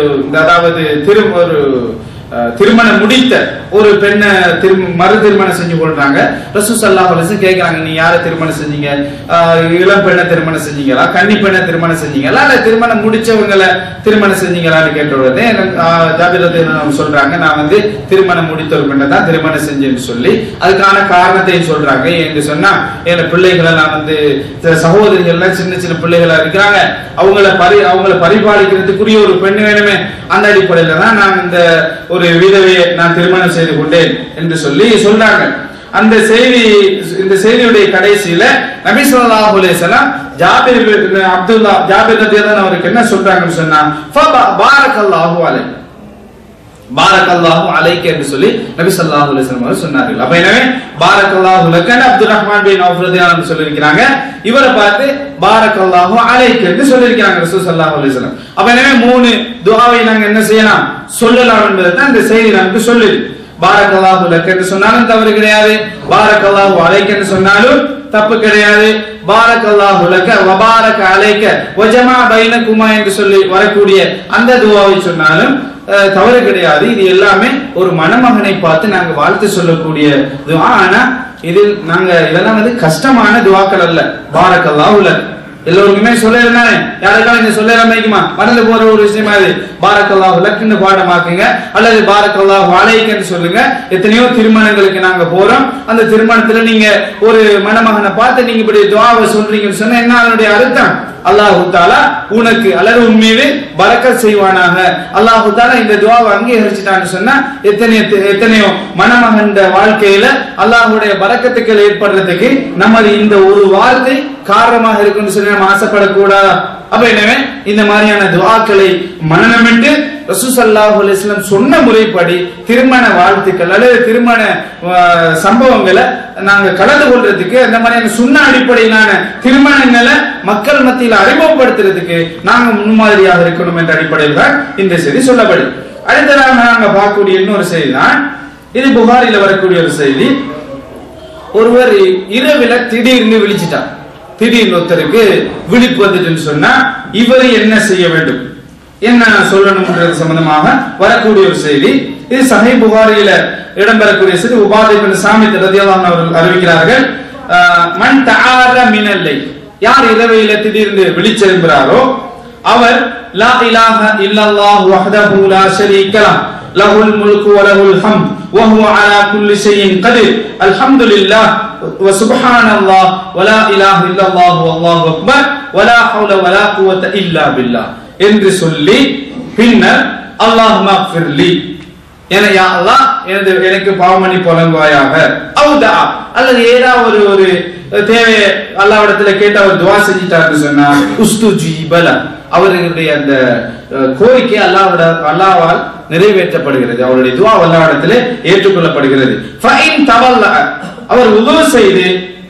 அதாவது திரு ஒரு அஹ், திருமணம் முடித்த ஒரு பெண்ணை திரு மறு திருமணம் செஞ்சு கொள்றாங்க ரசூ சல்லாஹ் அலிசன் கேட்கறாங்க நீ யாரை திருமணம் செஞ்சீங்க ஆஹ், இளம் பெண்ணை திருமணம் செஞ்சீங்களா கன்னி பெண்ணை திருமணம் செஞ்சீங்களா இல்ல திருமணம் முடிச்சவங்களை திருமணம் செஞ்சீங்களான்னு கேட்ட உடனே ஆஹ், ஜாபிர் ரலியல்லாஹு அன்ஹு சொல்றாங்க நான் வந்து திருமணம் முடித்த ஒரு பெண்ணை தான் திருமணம் செஞ்சேன்னு சொல்லி அதுக்கான காரணத்தையும் சொல்றாங்க என்று சொன்னா என் பிள்ளைகளை நான் வந்து சில சகோதரிகள்லாம் சின்ன சின்ன பிள்ளைகளா இருக்கிறாங்க அவங்கள பரி அவங்கள பரிபாலிக்கிறதுக்குரிய ஒரு பெண் வேணுமே அந்த அடிப்படையில தான் நான் இந்த ஒரு விதவையை நான் திருமணம் செய்து கொண்டேன் என்று சொல்லி சொல்றாங்க அந்த செய்தி இந்த செய்தியுடைய கடைசியில நபி ஸல்லல்லாஹு அலைஹி வஸல்லம் ஜாபிர் பின் அப்துல்லா ஜாபிர் ரலியல்லாஹு அவருக்கு என்ன சொல்றாங்கன்னு சொன்னா "ஃபபா- பாரக்கல்லாஹு அலைஹி பாரக்கல்லாஹு அலைக்க என்று சொல்லி நபி ஸல்லல்லாஹு அலைஹி வஸல்லம் அவர்கள் சொன்னார்கள் அப்ப எனவே பாரக்கல்லாஹு லக்கன் அப்துல் ரஹ்மான் பின் அவுஃப் ரலியல்லாஹு அன்ஹு சொல்லியிருக்கிறாங்க இவரை பார்த்து பாரக்கல்லாஹு அலைக்க என்று சொல்லியிருக்கிறாங்க ரசூல் ஸல்லல்லாஹு அலைஹி வஸல்லம். அப்ப எனவே மூணு துஆவை நாங்க என்ன செய்யலாம் சொல்லலாம் என்பதை தான் இந்த செய்தி நமக்கு சொல்லுது இதுல இன்னொரு செய்தி வருது ஜாபிர் ரலியல்லாஹு அன்ஹு அவர்கள் சம்பந்தமாக வரக்கூடிய செய்தி அவர் ஜாபிர் ரலியல்லாஹு அவர்கள் சொல்றார்கள் "யா அல்லாஹ் ஒரு பெண்ணை நான் இவ்வளவு மகரை தங்க ஒரு கட்டியை மகராக கொடுத்து திருமணம் செய்து விட்டேன் என்று சொல்லி சொல்றாங்க அப்ப எனவே பாரக்கல்லாஹு லக்க அப்துல் ரஹ்மான் பின் அவுஃப் ரலியல்லாஹு அன்ஹு சொல்லியிருக்கிறாங்க இவரை பார்த்து பாரக்கல்லாஹு அலைக்க என்று சொல்லியிருக்கிறாங்க ரசூல் ஸல்லல்லாஹு அலைஹி வஸல்லம். அப்ப எனவே மூணு துஆவை நாங்க என்ன செய்யலாம் சொல்லலாம் பாரக்கல்லாஹு லக் என்று சொன்னாலும் தவறு கிடையாது பாரக்கல்லாஹு அலைக் என்று சொன்னாலும் தப்பு கிடையாது பாரக்கல்லாஹு லக்க வபாரக அலைக்க வஜமா பைனகுமா என்று சொல்லி வரக்கூடிய அந்த துவாவை சொன்னாலும் அஹ், தவறு கிடையாது இது எல்லாமே ஒரு மணமகனை பார்த்து நாங்க வாழ்த்து சொல்லக்கூடிய துவா ஆனா இதில் நாங்க இதெல்லாம் வந்து கஷ்டமான துவாக்கள் அல்ல பாரக்கல்லாஹு லக் எல்லோருக்குமே சொல்லிருந்தானே யாருக்காவது இந்த சொல்ல அமைக்குமா மறந்து போற ஒரு விஷயமா இது பாரக்கல்லாஹு லக்குன்னு பாடமாக்குங்க அல்லது பாரக்கல்லாஹு அலைக்குன்னு சொல்லுங்க எத்தனையோ திருமணங்களுக்கு நாங்க போறோம் அந்த திருமணத்துல நீங்க ஒரு மணமகனை பார்த்து நீங்க இப்படி துவாவை சொல்றீங்கன்னு சொன்னா என்ன அதனுடைய அர்த்தம் அல்லாஹு தாலா உனக்கு அல்லது உன் மீது பரக்கத் செய்வானாக அல்லாஹு தாலா இந்த துவாவை அங்கீகரிச்சுட்டான்னு சொன்னா எத்தனையோ எத்தனையோ மணமகன் வாழ்க்கையில அல்லாஹுடைய பரக்கத்துக்கள் ஏற்படுறதுக்கு நமது இந்த ஒரு வார்த்தை காரணமாக இருக்குன்னு சொல்லி நம்ம ஆசைப்படக்கூடாதா அப்ப எனவே இந்த மாதிரியான துவாக்களை மனநமிட்டு ரசூசல்லாஹு அலிஸ்லாம் சொன்ன முறைப்படி திருமண வாழ்த்துக்கள் அல்லது திருமண ஆஹ், சம்பவங்களை நாங்க கலந்து கொள்றதுக்கு அந்த மாதிரியான சுண்ண அடிப்படையிலான திருமணங்களை மக்கள் மத்தியில் அறிமுகப்படுத்துறதுக்கு நாங்க முன்மாதிரியாக இருக்கணும் என்ற அடிப்படையில் தான் இந்த செய்தி சொல்லப்படுது அடுத்ததாக நாங்க பார்க்கக்கூடிய இன்னொரு செய்தி தான் இது புகாரில வரக்கூடிய ஒரு செய்தி ஒருவர் இரவில திடீர்னு விழிச்சிட்டார் திடீர்னு ஒருத்தருக்கு விழிப்பு வந்துட்டுன்னு சொன்னா இவர் என்ன செய்ய வேண்டும் என்ன சொல்லணும்ன்றது சம்பந்தமாக வரக்கூடிய ஒரு செய்தி இது சஹை புகாரியில இடம்பெறக்கூடிய செய்தி உபாதை பின் சாமித் ரதியல்லாஹு அவர்கள் அறிவிக்கிறார்கள் ஆஹ், மன் தஆர மினல்லை யார் இரவையில திடீர்னு விழிச்செழும்புறாரோ அவர் லா இலாஹ இல்லல்லாஹு வஹ்தஹு லா ஷரீக லஹ் லஹுல் முல்கு வ லஹுல் ஹம்த் வ ஹுவ அலா குல்லி ஷைஇன் கதீர் அல்ஹம்துலில்லாஹ் வ சுப்ஹானல்லாஹ் வ லா இலாஹ இல்லல்லாஹு வல்லாஹு அக்பர் வ லா ஹவுல வ லா குவத இல்லா பில்லாஹ் என்று சொல்லி பின்னர் அல்லாஹும்ம ஃபிர்லி என யா அல்லாஹ் எனது எனக்கு பாவமணி புலங்குவாயாக அவுதா அல்லது ஏதாவது ஒரு ஒரு தேவையை அல்லாவிடத்துல கேட்டு அவர் துவா செஞ்சிட்டாருன்னு சொன்னா உஸ்து ஜீபல அவர்களுடைய அந்த அஹ், கோரிக்கை அல்லாவோட அல்லாவால் நிறைவேற்றப்படுகிறது அவருடைய துவா அல்லாவிடத்துல ஏற்றுக்கொள்ளப்படுகிறது ஃபைன் தவல்ல அவர் உதவு செய்து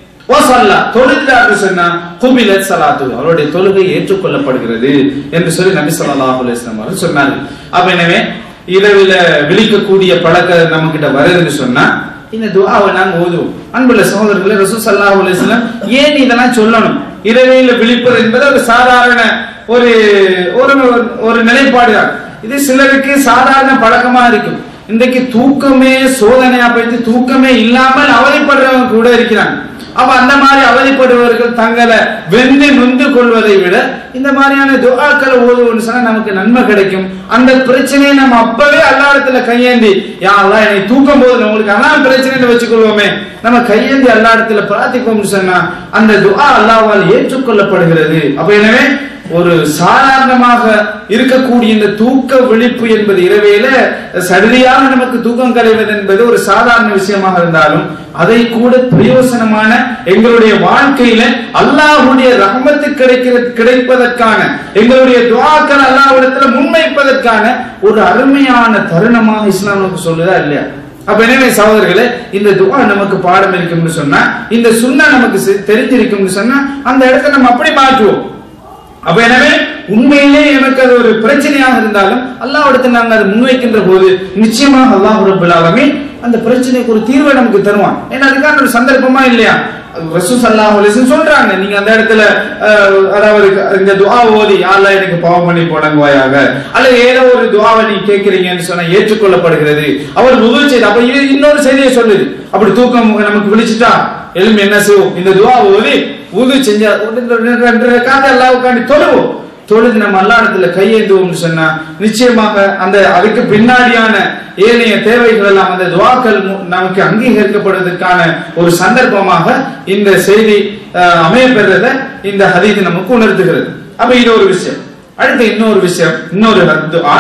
ஓசல்லா தொழுகிறார் சொன்னா குபிலத் சலாத்து அவருடைய தொழுகை ஏற்றுக்கொள்ளப்படுகிறது என்று சொல்லி நபி ஸல்லல்லாஹு அலைஹி வஸல்லம் அவர்கள் சொன்னார்கள் அப்ப எனவே இரவில விழிக்கக்கூடிய பழக்கம் நம்ம கிட்ட வருதுன்னு சொன்னா இந்த துஆவை நாங்க ஓதுவோம் அன்புள்ள சகோதரர்களே ரசூல் ஸல்லல்லாஹு அலைஹி வஸல்லம் ஏன் இதெல்லாம் சொல்லணும் இரவில விழிப்பது என்பது ஒரு சாதாரண ஒரு ஒரு ஒரு நிலைப்பாடு தான் இது சிலருக்கு சாதாரண பழக்கமா இருக்கும் இன்றைக்கு தூக்கமே சோதனையா போயிட்டு தூக்கமே இல்லாமல் அவதிப்படுறவங்க கூட இருக்கிறாங்க அப்ப அந்த மாதிரி அவதிப்படுபவர்கள் தங்களை வெந்து நொந்து கொள்வதை விட இந்த மாதிரியான துஆக்களை ஓதுவோம்னு சொன்னா நமக்கு நன்மை கிடைக்கும் அந்த பிரச்சனையை நம்ம அப்பவே அல்லாடத்துல கையேந்தி யா அல்லாஹ் என்னை தூக்கும் போது உங்களுக்கு அதான் பிரச்சனைன்னு வச்சுக்கொள்வோமே நம்ம கையேந்தி அல்லாடத்துல பிரார்த்திப்போம்னு சொன்னா அந்த துஆ அல்லாஹ்வால் ஏற்றுக்கொள்ளப்படுகிறது அப்ப எனவே ஒரு சாதாரணமாக இருக்கக்கூடிய இந்த தூக்க விழிப்பு என்பது இரவையில சடுதியாக நமக்கு தூக்கம் கலைவது என்பது ஒரு சாதாரண விஷயமாக இருந்தாலும் அதை கூட பிரயோசனமான எங்களுடைய வாழ்க்கையில அல்லாஹ்வுடைய ரஹமத்து கிடைக்கிற கிடைப்பதற்கான எங்களுடைய துஆக்கள் அல்லாஹ்விடத்துல முன்வைப்பதற்கான ஒரு அருமையான தருணமாக இஸ்லாம் நமக்கு சொல்லுதா இல்லையா அப்ப எனவே சகோதரர்களே இந்த துஆ நமக்கு பாடம் இருக்கும்னு சொன்னா இந்த சுன்னா நமக்கு செ- தெரிஞ்சிருக்கும்னு சொன்னா அந்த இடத்தை நம்ம அப்படி மாற்றுவோம் அப்ப எனவே உண்மையிலே எனக்கு அது ஒரு பிரச்சனையாக இருந்தாலும் அல்லாஹ்விடத்தில் நாங்கள் அதை முன்வைக்கின்ற போது நிச்சயமாக அல்லாஹ் ரப்பல் ஆலமீன் அந்த பிரச்சனைக்கு ஒரு தீர்வை நமக்கு தருவான் ஏன்னா அதுக்கான ஒரு சந்தர்ப்பமா இல்லையா ரசூல் ஸல்லல்லாஹு அலைஹி வஸல்லம் சொல்றாங்க நீங்க அந்த இடத்துல அஹ், அதாவது இந்த துஆ ஓதி யா அல்லாஹ் எனக்கு பாவம் பண்ணி போடங்குவாயாக அல்லது ஏதோ ஒரு துஆவை நீங்க கேட்கிறீங்கன்னு சொன்னா ஏற்றுக்கொள்ளப்படுகிறது அவர் முதல் செய்தி அப்ப இது இன்னொரு செய்தியை சொல்லுது அப்படி தூக்கம் நமக்கு விழிச்சிட்டா எழும்பி என்ன செய்வோம் இந்த துஆ ஓதி உது செஞ்சா ஒரு ரெண்டு ரெண்டு ரக்காத்து அல்லாஹ்வுக்காண்டி தொழுவோம் தொழுது நம்ம அல்லாஹ்விடத்துல கையேந்துவோம்னு சொன்னா நிச்சயமாக அந்த அதுக்கு பின்னாடியான ஏனைய தேவைகள் எல்லாம் அந்த துவாக்கள் மு- நமக்கு அங்கீகரிக்கப்படுவதற்கான ஒரு சந்தர்ப்பமாக இந்த செய்தி அஹ், அமையப்பெறத இந்த ஹதீது நமக்கு உணர்த்துகிறது அப்ப இது ஒரு விஷயம் அடுத்து இன்னொரு விஷயம் இன்னொரு துஆ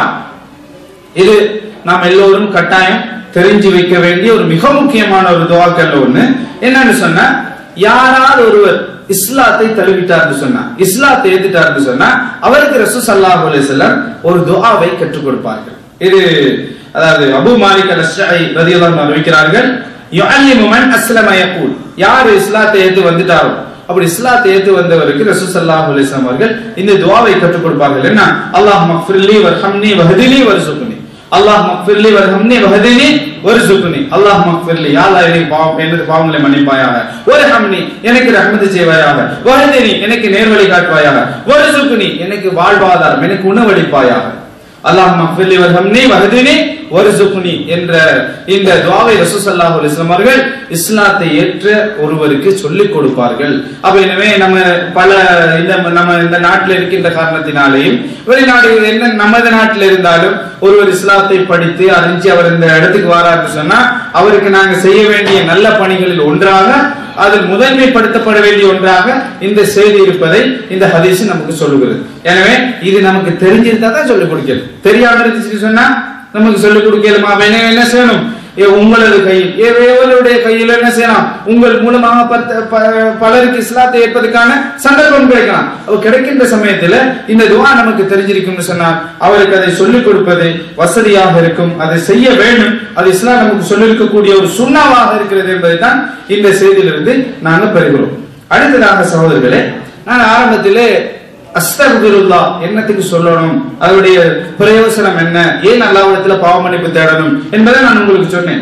இது நாம் எல்லோரும் கட்டாயம் தெரிஞ்சு வைக்க வேண்டிய ஒரு மிக முக்கியமான ஒரு துவாக்கல்ல ஒண்ணு என்னன்னு சொன்னா யாரால் ஒருவர் இஸ்லாத்தை தழுவிட்டார்னு சொன்னா இஸ்லாத்தை ஏத்துட்டார்னு சொன்னா அவருக்கு ரசூ ஸல்லல்லாஹு அலைஹி வஸல்லம் ஒரு துஆவை கற்றுக் கொடுப்பார்கள் இது அதாவது அபூ மாலிக் அல்-அஷ்அரி ரலியல்லாஹு அன்ஹு அறிவிக்கிறார்கள் யுஅல்லிமு மன் அஸ்லம யகூல் யார் இஸ்லாத்தை ஏத்து வந்துட்டாரோ அப்படி இஸ்லாத்தை ஏத்து வந்தவருக்கு ரசூல் ஸல்லல்லாஹு அலைஹி வஸல்லம் அவர்கள் இந்த துஆவை கற்றுக் கொடுப்பார்கள் என்ன அல்லாஹ் மக்ஃபிர்லி வர்ஹம்னி வஹ்திலி வர்சுக்னி அல்லாஹ் மக்ஃபிர்லி வர்ஹம்னி வஹதினி வர்சுக்னி அல்லாஹ் மக்ஃபிர்லி யா அல்லாஹ் எனக்கு பாவம் எனது பாவங்களை மன்னிப்பாயாக வர்ஹம்னி எனக்கு ரஹ்மத் செய்வாயாக வஹதினி எனக்கு நேர்வழி காட்டுவாயாக வர்சுக்னி எனக்கு வாழ்வாதாரம் எனக்கு உணவளிப்பாயாக அல்லாஹ் மக்ஃபிர்லி வர்ஹம்னி வஹதினி வர்சுக்னி என்ற இந்த துஆவை ரசூல் ஸல்லல்லாஹு அலைஹி வஸல்லம் அவர்கள் இஸ்லாத்தை ஏற்ற ஒருவருக்கு சொல்லிக் கொடுப்பார்கள் அப்ப எனவே நம்ம பல இந்த நம்ம இந்த நாட்டில் இருக்கின்ற காரணத்தினாலேயும் வெளிநாடு என்ன நமது நாட்டில் இருந்தாலும் ஒருவர் இஸ்லாத்தை படித்து அறிஞ்சு அவர் இந்த இடத்துக்கு வராருன்னு சொன்னா அவருக்கு நாங்க செய்ய வேண்டிய நல்ல பணிகளில் ஒன்றாக அதில் முதன்மைப்படுத்தப்பட வேண்டிய ஒன்றாக இந்த செய்தி இருப்பதை இந்த ஹதீஸ் நமக்கு சொல்லுகிறது எனவே இது நமக்கு தெரிஞ்சிருந்தா தான் சொல்லிக் கொடுக்கிறது தெரியாம இருந்துச்சு சொன்னா நமக்கு சொல்லிக் கொடுக்கலுமா வேணா என்ன செய்யணும் ஏ, உங்களது கையில் ஏ, எவருடைய கையில் என்ன செய்யலாம் உங்கள் மூலமாக பத்த- ப- பலருக்கு இஸ்லாத்தை ஏற்பதற்கான சந்தர்ப்பம் கிடைக்கலாம் அப்ப கிடைக்கின்ற சமயத்துல இந்த துவா நமக்கு தெரிஞ்சிருக்கும்னு சொன்னால் அவருக்கு அதை சொல்லிக் கொடுப்பது வசதியாக இருக்கும் அதை செய்ய வேண்டும் அது இஸ்லாம் நமக்கு சொல்லியிருக்கக்கூடிய ஒரு சுண்ணாவாக இருக்கிறது என்பதை தான் இந்த செய்தியிலிருந்து நாங்கள் பெறுகிறோம் அடுத்ததாக சகோதரர்களே நான் ஆரம்பத்திலே அஸ்தகுருல்லா என்னத்துக்கு சொல்லணும் அதனுடைய பிரயோசனம் என்ன ஏன் அல்லாஹ்விடத்துல பாவ மன்னிப்பு தேடணும் என்பதை நான் உங்களுக்கு சொன்னேன்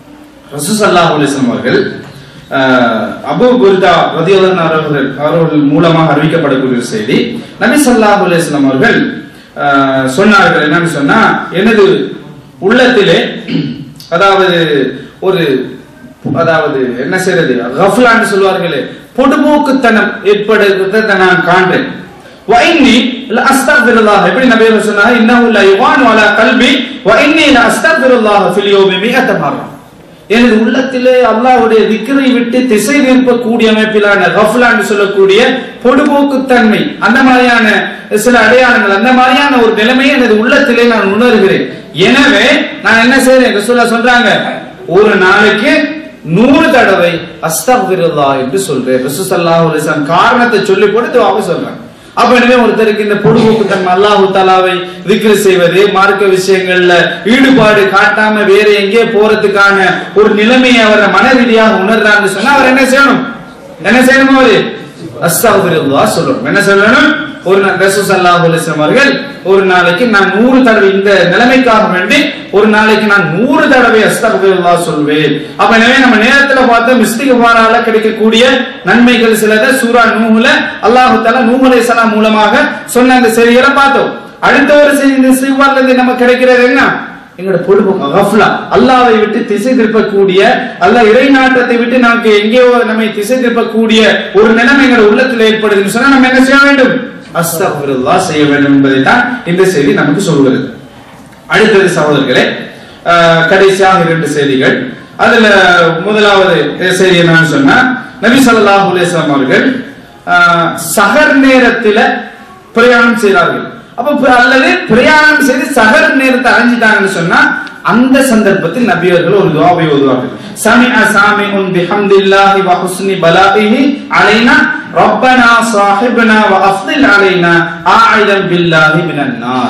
ரசூல் ஸல்லல்லாஹு அலைஹி வஸல்லம் அவர்கள் அஹ், அபூ புர்தா ரதியல்லாஹு அவர்கள் அவர்கள் மூலமாக அறிவிக்கப்படக்கூடிய ஒரு செய்தி நபி ஸல்லல்லாஹு அலைஹி வஸல்லம் அவர்கள் அஹ், சொன்னார்கள் என்னன்னு சொன்னா எனது உள்ளத்திலே அதாவது ஒரு அதாவது என்ன செய்யறது கஃப்லான்னு சொல்வார்களே பொடுபோக்குத்தனம் ஏற்படுகிறத நான் காண்றேன் வைன்னி அஸ்தக்ஃபிருல்லாஹ் எப்படி நபி அவர்கள் சொன்னாங்க இன்னஹு லா யுவானு அலா கல்பி வைன்னி லா அஸ்தக்ஃபிருல்லாஹ் ஃபில் யௌமி மிஅத மர்ரா எனது உள்ளத்திலே அல்லாஹ்வுடைய திக்ரை விட்டு திசை திருப்பக்கூடிய அமைப்பிலான கஃப்லான்னு சொல்லக்கூடிய பொடுபோக்குத்தன்மை அந்த மாதிரியான சில அடையாளங்கள் அந்த மாதிரியான ஒரு நிலைமையை எனது உள்ளத்திலே நான் உணர்கிறேன் எனவே நான் என்ன செய்றேன் ரசூலுல்லாஹ் சொல்றாங்க ஒரு நாளைக்கு நூறு தடவை அஸ்தக்ஃபிருல்லாஹ் என்று சொல்றேன் ரசூல் ஸல்லல்லாஹு அலைஹி வஸல்லம் காரணத்தை சொல்லி போட்டு துஆவை சொல்றாங்க அப்ப எனவே ஒருத்தருக்கு இந்த பொடுபோக்கு தன்மை அல்லாஹு தாலாவை விக்ரு செய்வது மார்க்க விஷயங்கள்ல ஈடுபாடு காட்டாம வேற எங்கே போறதுக்கான ஒரு நிலைமையை அவர் மன ரீதியாக உணர்றான்னு சொன்னா அவர் என்ன செய்யணும் என்ன செய்யணும் அவரு அஸ்தக்ஃபிருல்லாஹ் சொல்லணும் என்ன சொல்லணும் ஒரு நாள் ரசூல் ஸல்லல்லாஹு அலைஹி வஸல்லம் அவர்கள் ஒரு நாளைக்கு நான் நூறு தடவை இந்த நிலைமைக்காக வேண்டி ஒரு நாளைக்கு நான் நூறு தடவை அஸ்தக்ஃபிருல்லாஹ் சொல்வேன் அப்ப எனவே நம்ம நேரத்துல பார்த்த மிஸ்திகபாரால கிடைக்கக்கூடிய நன்மைகள் சிலதை சூரா நூஹுல அல்லாஹ் தஆலா நூஹ் அலைஹிஸ்ஸலாம் மூலமாக சொன்ன அந்த செய்திகளை பார்த்தோம் அடுத்த ஒரு செய்தி இந்த இஸ்திக்பார்ல இருந்து நமக்கு கிடைக்கிறது என்ன எங்களோட பொழுதுபோக்கு கஃப்லா அல்லாவை விட்டு திசை திருப்பக்கூடிய அல்லாஹ் இறை நாட்டத்தை விட்டு நமக்கு எங்கேயோ நம்மை திசை திருப்பக்கூடிய ஒரு நிலைமை எங்களோட உள்ளத்தில் ஏற்படுதுன்னு சொன்னா நம்ம என்ன செய்ய வேண்டும் அஸ்தக்ஃபிருல்லாஹ் செய்ய வேண்டும் என்பதை தான் இந்த செய்தி நமக்கு சொல்கிறது அடுத்தது சகோதரர்களே அஹ், கடைசியாக இரண்டு செய்திகள் அதுல முதலாவது செய்தி என்னன்னு சொன்னா நபி ஸல்லல்லாஹு அலைஹி வஸல்லம் அவர்கள் அஹ், சஹர் நேரத்தில பிரயாணம் செய்கிறார்கள் அப்ப ப- அல்லது பிரயாணம் செய்து சஹர் நேரத்தை அடைஞ்சிட்டாங்கன்னு சொன்னா அந்த சந்தர்ப்பத்தில் நபியர்கள் ஒரு துவாவை ஓதுவார்கள் சமிஅ சாமிஉன் பிஹம்தில்லாஹி வ ஹுஸ்னி பலாஇஹி அலைனா ரப்பனா சாஹிப்னா வ அஃதில் அலைனா ஆயிதம் பில்லாஹி மினன் நார்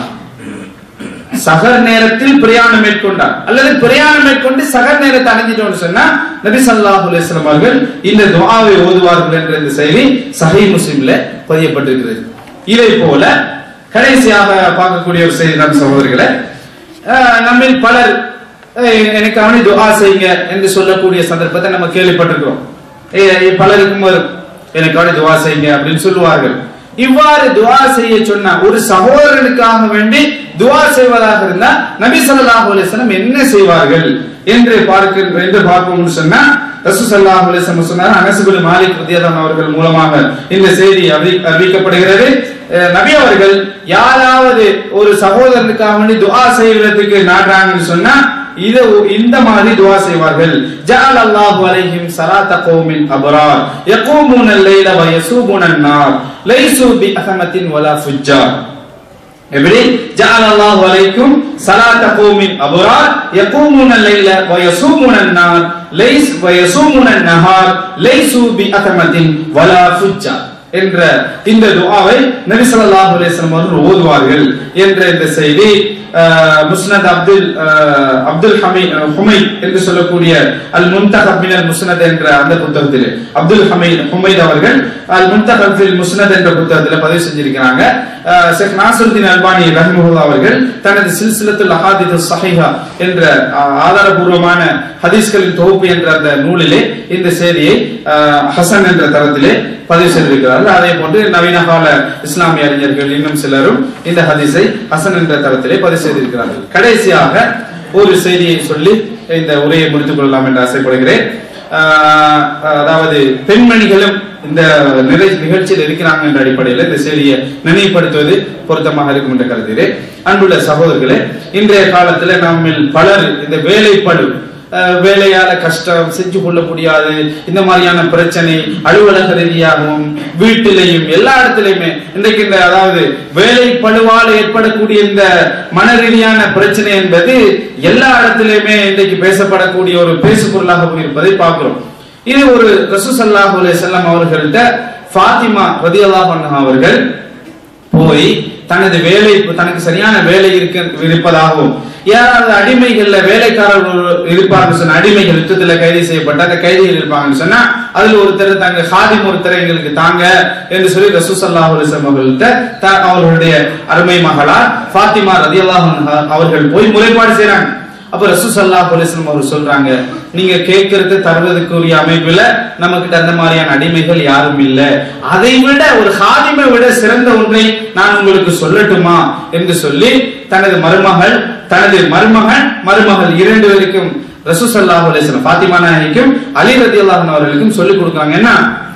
சகர் நேரத்தில் பிரயாணம் மேற்கொண்டார் அல்லது பிரயாணம் மேற்கொண்டு சகர் நேரத்தை அடைஞ்சிட்டோம்னு சொன்னா நபி ஸல்லல்லாஹு அலைஹி வஸல்லம் அவர்கள் இந்த துஆவை ஓதுவார்கள் என்ற இந்த செய்தி சஹீஹ் முஸ்லிம்ல பதியப்பட்டிருக்கிறது இதை போல கடைசியாக பார்க்கக்கூடிய ஒரு செய்தி தான் சகோதரர்களே அஹ், நம்மில் பலர் அஹ், எனக்கு அவனை துஆ செய்யுங்க என்று சொல்லக்கூடிய சந்தர்ப்பத்தை நம்ம கேள்விப்பட்டிருக்கிறோம் ஏ- பலருக்கும் வரும் எனக்கு அவனை துஆ செய்யுங்க அப்படின்னு சொல்லுவார்கள் இவ்வாறு துஆ செய்ய சொன்ன ஒரு சகோதரனுக்காக வேண்டி துஆ செய்வதாக இருந்தா நபி ஸல்லல்லாஹு அலைஹி வஸல்லம் என்ன செய்வார்கள் என்று பார்க்கின்ற என்று பார்ப்போம்னு சொன்னா ரசூல் ஸல்லல்லாஹு அலைஹி வஸல்லம் சொன்னார் அனஸ் பின் மாலிக் ரலியல்லாஹு அவர்கள் மூலமாக இந்த செய்தி அறிவி- அறிவிக்கப்படுகிறது அஹ் நபி அவர்கள் யாராவது ஒரு சகோதரனுக்காக வேண்டி துஆ செய்வதற்கு நாடுறாங்கன்னு சொன்னா இது இந்த மாதிரி துஆ செய்வார்கள் ஜஅல் அல்லாஹு அலைஹிம் ஸலாத்த கௌமின் அப்ரார் யகூமுன அல்லைல வ யஸூமுன அன்-நார் லைஸு பி அஹமத்தின் வலா ஃபுஜ்ஜார் எப்படி ஜஅல் அல்லாஹு அலைக்கும் ஸலாத்த கௌமின் அப்ரார் யகூமுன அல்லைல வ யஸூமுன அன்-நார் லைஸ் வ யஸூமுன அன்-நஹார் லைஸு பி அஹமத்தின் வலா ஃபுஜ்ஜார் என்ற இந்த துஆவை நபி ஸல்லல்லாஹு அலைஹி வஸல்லம் அவர்கள் ஓதுவார்கள் என்ற இந்த செய்தி அஹ், முஸ்னத் அப்துல் அஹ், அப்துல் ஹமீத் அஹ், ஹுமைத் என்று சொல்லக்கூடிய அல் முன்தஹப் மினல் முஸ்னத் என்ற அந்த புத்தகத்தில் அப்துல் ஹமீத் ஹுமைத் அவர்கள் அல் முன்தஹப் ஃபில் முஸ்னத் என்ற புத்தகத்தில் பதிவு செஞ்சிருக்கிறாங்க அஹ், ஷேக் நாசருddin அல்பானி ரஹிமஹுல்லா அவர்கள் தனது சில்சிலத்துல் அஹாதித் ஸஹீஹா என்ற அஹ், ஆதாரபூர்வமான ஹதீஸ்களின் தொகுப்பு என்ற அந்த நூலிலே இந்த செய்தியை அஹ், ஹசன் என்ற தரத்திலே பதிவு செய்திருக்கிறார்கள் அதே போன்று நவீன கால இஸ்லாமிய அறிஞர்கள் இன்னும் சிலரும் இந்த ஹதீஸை ஹசன் என்ற தரத்திலே பதிவு செய்திருக்கிறார்கள் கடைசியாக ஒரு செய்தியை சொல்லி இந்த உரையை முடித்துக் கொள்ளலாம் என்று ஆசைப்படுகிறேன் ஆஹ் அதாவது பெண்மணிகளும் இந்த நிறை- நிகழ்ச்சியில் இருக்கிறாங்க என்ற அடிப்படையில் இந்த செய்தியை நினைவுபடுத்துவது பொருத்தமாக இருக்கும் என்று கருதுகிறேன் அன்புள்ள சகோதரர்களே இன்றைய காலத்துல நம்மில் பலர் இந்த வேலைப்படு அஹ், வேலையால கஷ்டம் செஞ்சு கொள்ள முடியாது இந்த மாதிரியான பிரச்சனை அலுவலக ரீதியாகவும் வீட்டிலையும் எல்லா இடத்திலையுமே இன்றைக்கு இந்த அதாவது வேலை பழுவால் ஏற்படக்கூடிய இந்த மன ரீதியான பிரச்சனை என்பது எல்லா இடத்திலையுமே இன்றைக்கு பேசப்படக்கூடிய ஒரு பேசு பொருளாக இருப்பதை பார்க்கிறோம் இது ஒரு ரசூசல்லாஹு அலைஹி வஸல்லம் அவர்கள்ட்ட ஃபாத்திமா ரதியல்லாஹு அன்ஹா அவர்கள் போய் தனது வேலை தனக்கு சரியான வேலை இருக்க இருப்பதாகவும் யாராவது அடிமைகள்ல வேலைக்காரர்கள் இருப்பாங்க சொன்ன அடிமைகள் யுத்தத்துல கைது செய்யப்பட்ட அந்த கைதிகள் இருப்பாங்கன்னு சொன்னா அதுல ஒருத்தர் தாங்க ஹாதிம் ஒருத்தர் எங்களுக்கு தாங்க என்று சொல்லி ரசூசல்லாஹு அலைஹி வஸல்லம் அவர்கள்ட்ட த- அவர்களுடைய அருமை மகளார் ஃபாத்திமா ரதியல்லாஹு அன்ஹா அவர்கள் போய் முறைப்பாடு செய்றாங்க அப்ப ரசூ சல்லாஹ் அலிஸ்லம் அவர் சொல்றாங்க நீங்க கேட்கறது தருவதற்குரிய அமைப்புல நம்ம கிட்ட அந்த மாதிரியான அடிமைகள் யாரும் இல்ல அதை விட ஒரு ஹாதிமை விட சிறந்த ஒன்றை நான் உங்களுக்கு சொல்லட்டுமா என்று சொல்லி தனது மருமகள் தனது மருமகன் மருமகள் இரண்டு பேருக்கும் ரசூ சல்லாஹ் அலிஸ்லம் ஃபாத்திமா நாயகிக்கும் அலி ரதி அவர்களுக்கும் சொல்லிக் கொடுக்குறாங்க என்ன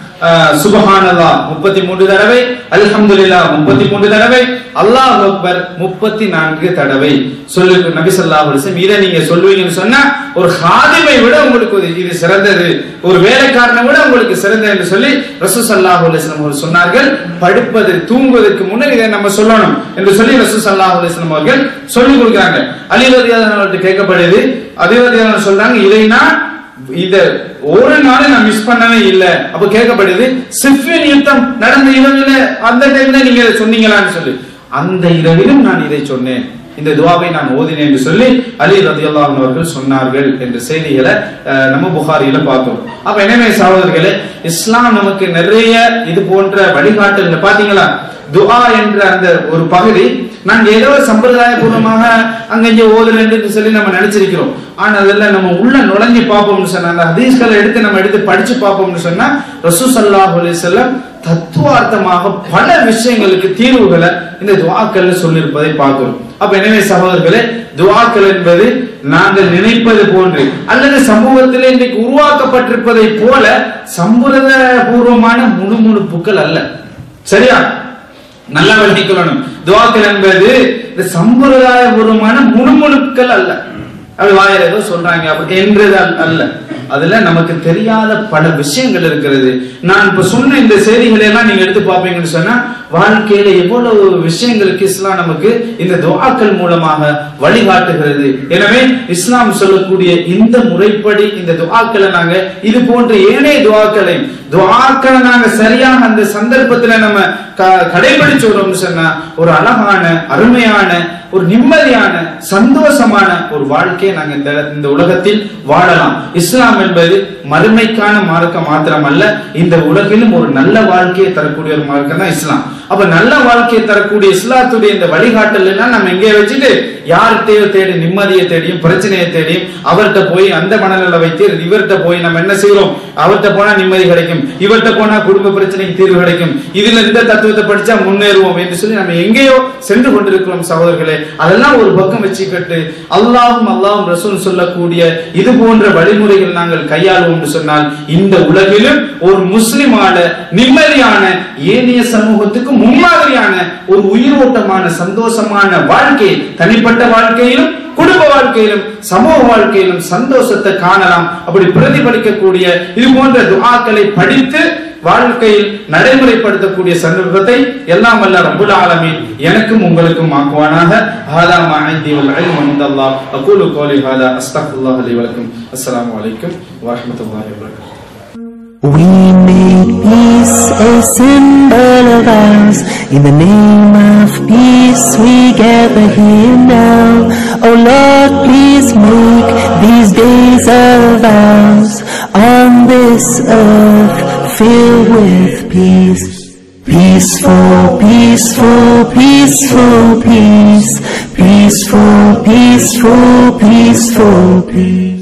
சுபஹானல்லா முப்பத்தி மூன்று தடவை அல்ஹம்துலில்லா முப்பத்தி மூன்று தடவை அல்லாஹ் அக்பர் முப்பத்தி நான்கு தடவை சொல்லு நபி ஸல்லல்லாஹு அலைஹி வஸல்லம் இதை நீங்க சொல்லுவீங்கன்னு சொன்னா ஒரு ஹாதிமை விட உங்களுக்கு இது- இது சிறந்தது ஒரு வேலைக்காரனை விட உங்களுக்கு சிறந்தது என்று சொல்லி ரசூல் ஸல்லல்லாஹு அலைஹி வஸல்லம் அவர்கள் சொன்னார்கள் படுப்பது தூங்குவதற்கு முன்னர் இதை நம்ம சொல்லணும் என்று சொல்லி ரசூல் ஸல்லல்லாஹு அலைஹி வஸல்லம் அவர்கள் சொல்லி கொடுக்குறாங்க அலி ரலியல்லாஹு அன்ஹு கேட்கப்படுது அலி ரலியல்லாஹு அன்ஹு சொல்றாங்க இதை நான் இத ஒரு நாள் நான் மிஸ் பண்ணவே இல்ல அப்ப கேட்கப்படுது சிஃபின் யுத்தம் நடந்த இரவுல அந்த டைம்ல நீங்க இதை சொன்னீங்களான்னு சொல்லி அந்த இரவிலும் நான் இதை சொன்னேன் இந்த துவாவை நான் ஓதினேன் என்று சொல்லி அலி ரதியல்லாஹு அவர்கள் சொன்னார்கள் என்ற செய்திகளை அஹ், நம்ம புகாரியில பார்த்தோம் அப்ப எனவே சகோதரர்களே இஸ்லாம் நமக்கு நிறைய இது போன்ற வழிகாட்டல் பாத்தீங்களா துஆ என்ற அந்த ஒரு பகுதி நாங்க ஏதோ சம்பிரதாய பூர்வமாக அங்கங்கே ஓதுறேன்னு சொல்லி நம்ம நினைச்சிருக்கிறோம் ஆனா அதெல்லாம் நம்ம உள்ள நுழைஞ்சு பார்ப்போம்னு சொன்னா அந்த ஹதீஸ்களை எடுத்து நம்ம எடுத்து படிச்சு பார்ப்போம்னு சொன்னா ரசூ சல்லாஹ் அலிசல்லம் தத்துவார்த்தமாக பல விஷயங்களுக்கு தீர்வுகளை இந்த துவாக்கள்ல சொல்லியிருப்பதை பார்க்கிறோம் அப்ப எனவே சகோதரர்களே துவாக்கள் என்பது நாங்கள் நினைப்பது போன்று அல்லது சமூகத்திலே இன்றைக்கு உருவாக்கப்பட்டிருப்பதை போல சம்பிரதாய பூர்வமான முணுமுணுப்புகள் அல்ல சரியா நல்லா விளங்கிக்கொள்ளணும் துவாக்கள் என்பது இந்த சம்பிரதாய பூர்வமான முணுமுணுக்கள் அல்ல அப்படி வாயில ஏதோ சொல்றாங்க அப்படி என்றது அல்ல- அல்ல அதுல நமக்கு தெரியாத பல விஷயங்கள் இருக்கிறது நான் இப்ப சொன்ன இந்த செய்திகளை எல்லாம் நீங்க எடுத்து பார்ப்பீங்கன்னு சொன்னா வாழ்க்கையில எவ்வளவு விஷயங்களுக்கு இஸ்லாம் நமக்கு இந்த துஆக்கள் மூலமாக வழிகாட்டுகிறது எனவே இஸ்லாம் சொல்லக்கூடிய இந்த முறைப்படி இந்த துஆக்களை நாங்க இது போன்ற ஏனைய துஆக்களை துஆக்களை நாங்க சரியாக அந்த சந்தர்ப்பத்துல நம்ம க- கடைபிடிச்சோம்னு சொன்னா ஒரு அழகான அருமையான ஒரு நிம்மதியான சந்தோஷமான ஒரு வாழ்க்கையை நாங்க இந்த இந்த உலகத்தில் வாழலாம் இஸ்லாம் என்பது மறுமைக்கான மார்க்கம் மாத்திரம் அல்ல இந்த உலகிலும் ஒரு நல்ல வாழ்க்கையை தரக்கூடிய ஒரு மார்க்கம் தான் இஸ்லாம் அப்ப நல்ல வாழ்க்கையை தரக்கூடிய இஸ்லாத்துடைய இந்த வழிகாட்டல் எல்லாம் நம்ம எங்கே வச்சுட்டு யார்கிட்டயோ தேடி நிம்மதியை தேடியும் பிரச்சனையை தேடியும் அவர்கிட்ட போய் அந்த மனநல வைத்து இவர்கிட்ட போய் நம்ம என்ன செய்யறோம் அவர்கிட்ட போனா நிம்மதி கிடைக்கும் இவர்கிட்ட போனா குடும்ப பிரச்சனைக்கு தீர்வு கிடைக்கும் இதுல இந்த தத்துவத்தை படிச்சா முன்னேறுவோம் என்று சொல்லி நம்ம எங்கேயோ சென்று கொண்டிருக்கிறோம் சகோதரர்களே அதெல்லாம் ஒரு பக்கம் வச்சுக்கிட்டு அல்லாஹும் அல்லாஹும் ரசூல் சொல்லக்கூடிய இது போன்ற வழிமுறைகள் நாங்கள் கையாளுவோம் சொன்னால் இந்த உலகிலும் ஒரு முஸ்லிமான நிம்மதியான ஏனைய சமூகத்துக்கு முன்மாதிரியான ஒரு உயிரோட்டமான சந்தோஷமான வாழ்க்கை தனிப்பட்ட வாழ்க்கையிலும் குடும்ப வாழ்க்கையிலும் சமூக வாழ்க்கையிலும் சந்தோஷத்தை காணலாம் அப்படி பிரதிபலிக்கக்கூடிய இது போன்ற துஆக்களை படித்து வாழ்க்கையில் நடைமுறைப்படுத்தக்கூடிய சந்தர்ப்பத்தை எல்லாம் வல்ல ரப்புல் ஆலமீன் எனக்கும் உங்களுக்கும் ஆக்குவானாக ஹாதா மா ஐந்தி வல் இல்மு இன்தல்லாஹ் அகூலு கௌலி ஹாதா அஸ்தக்ஃபிருல்லாஹ் லி வலக்கும் அஸ்ஸலாமு அலைக்கும் வரஹ்மத்துல்லாஹி வபரகாத்துஹு We make peace a symbol of ours. In the name of peace we gather here now. Oh Lord, please make these days of ours on this earth filled with peace. Peaceful, peaceful, peaceful peace. Peaceful, peaceful, peaceful peace.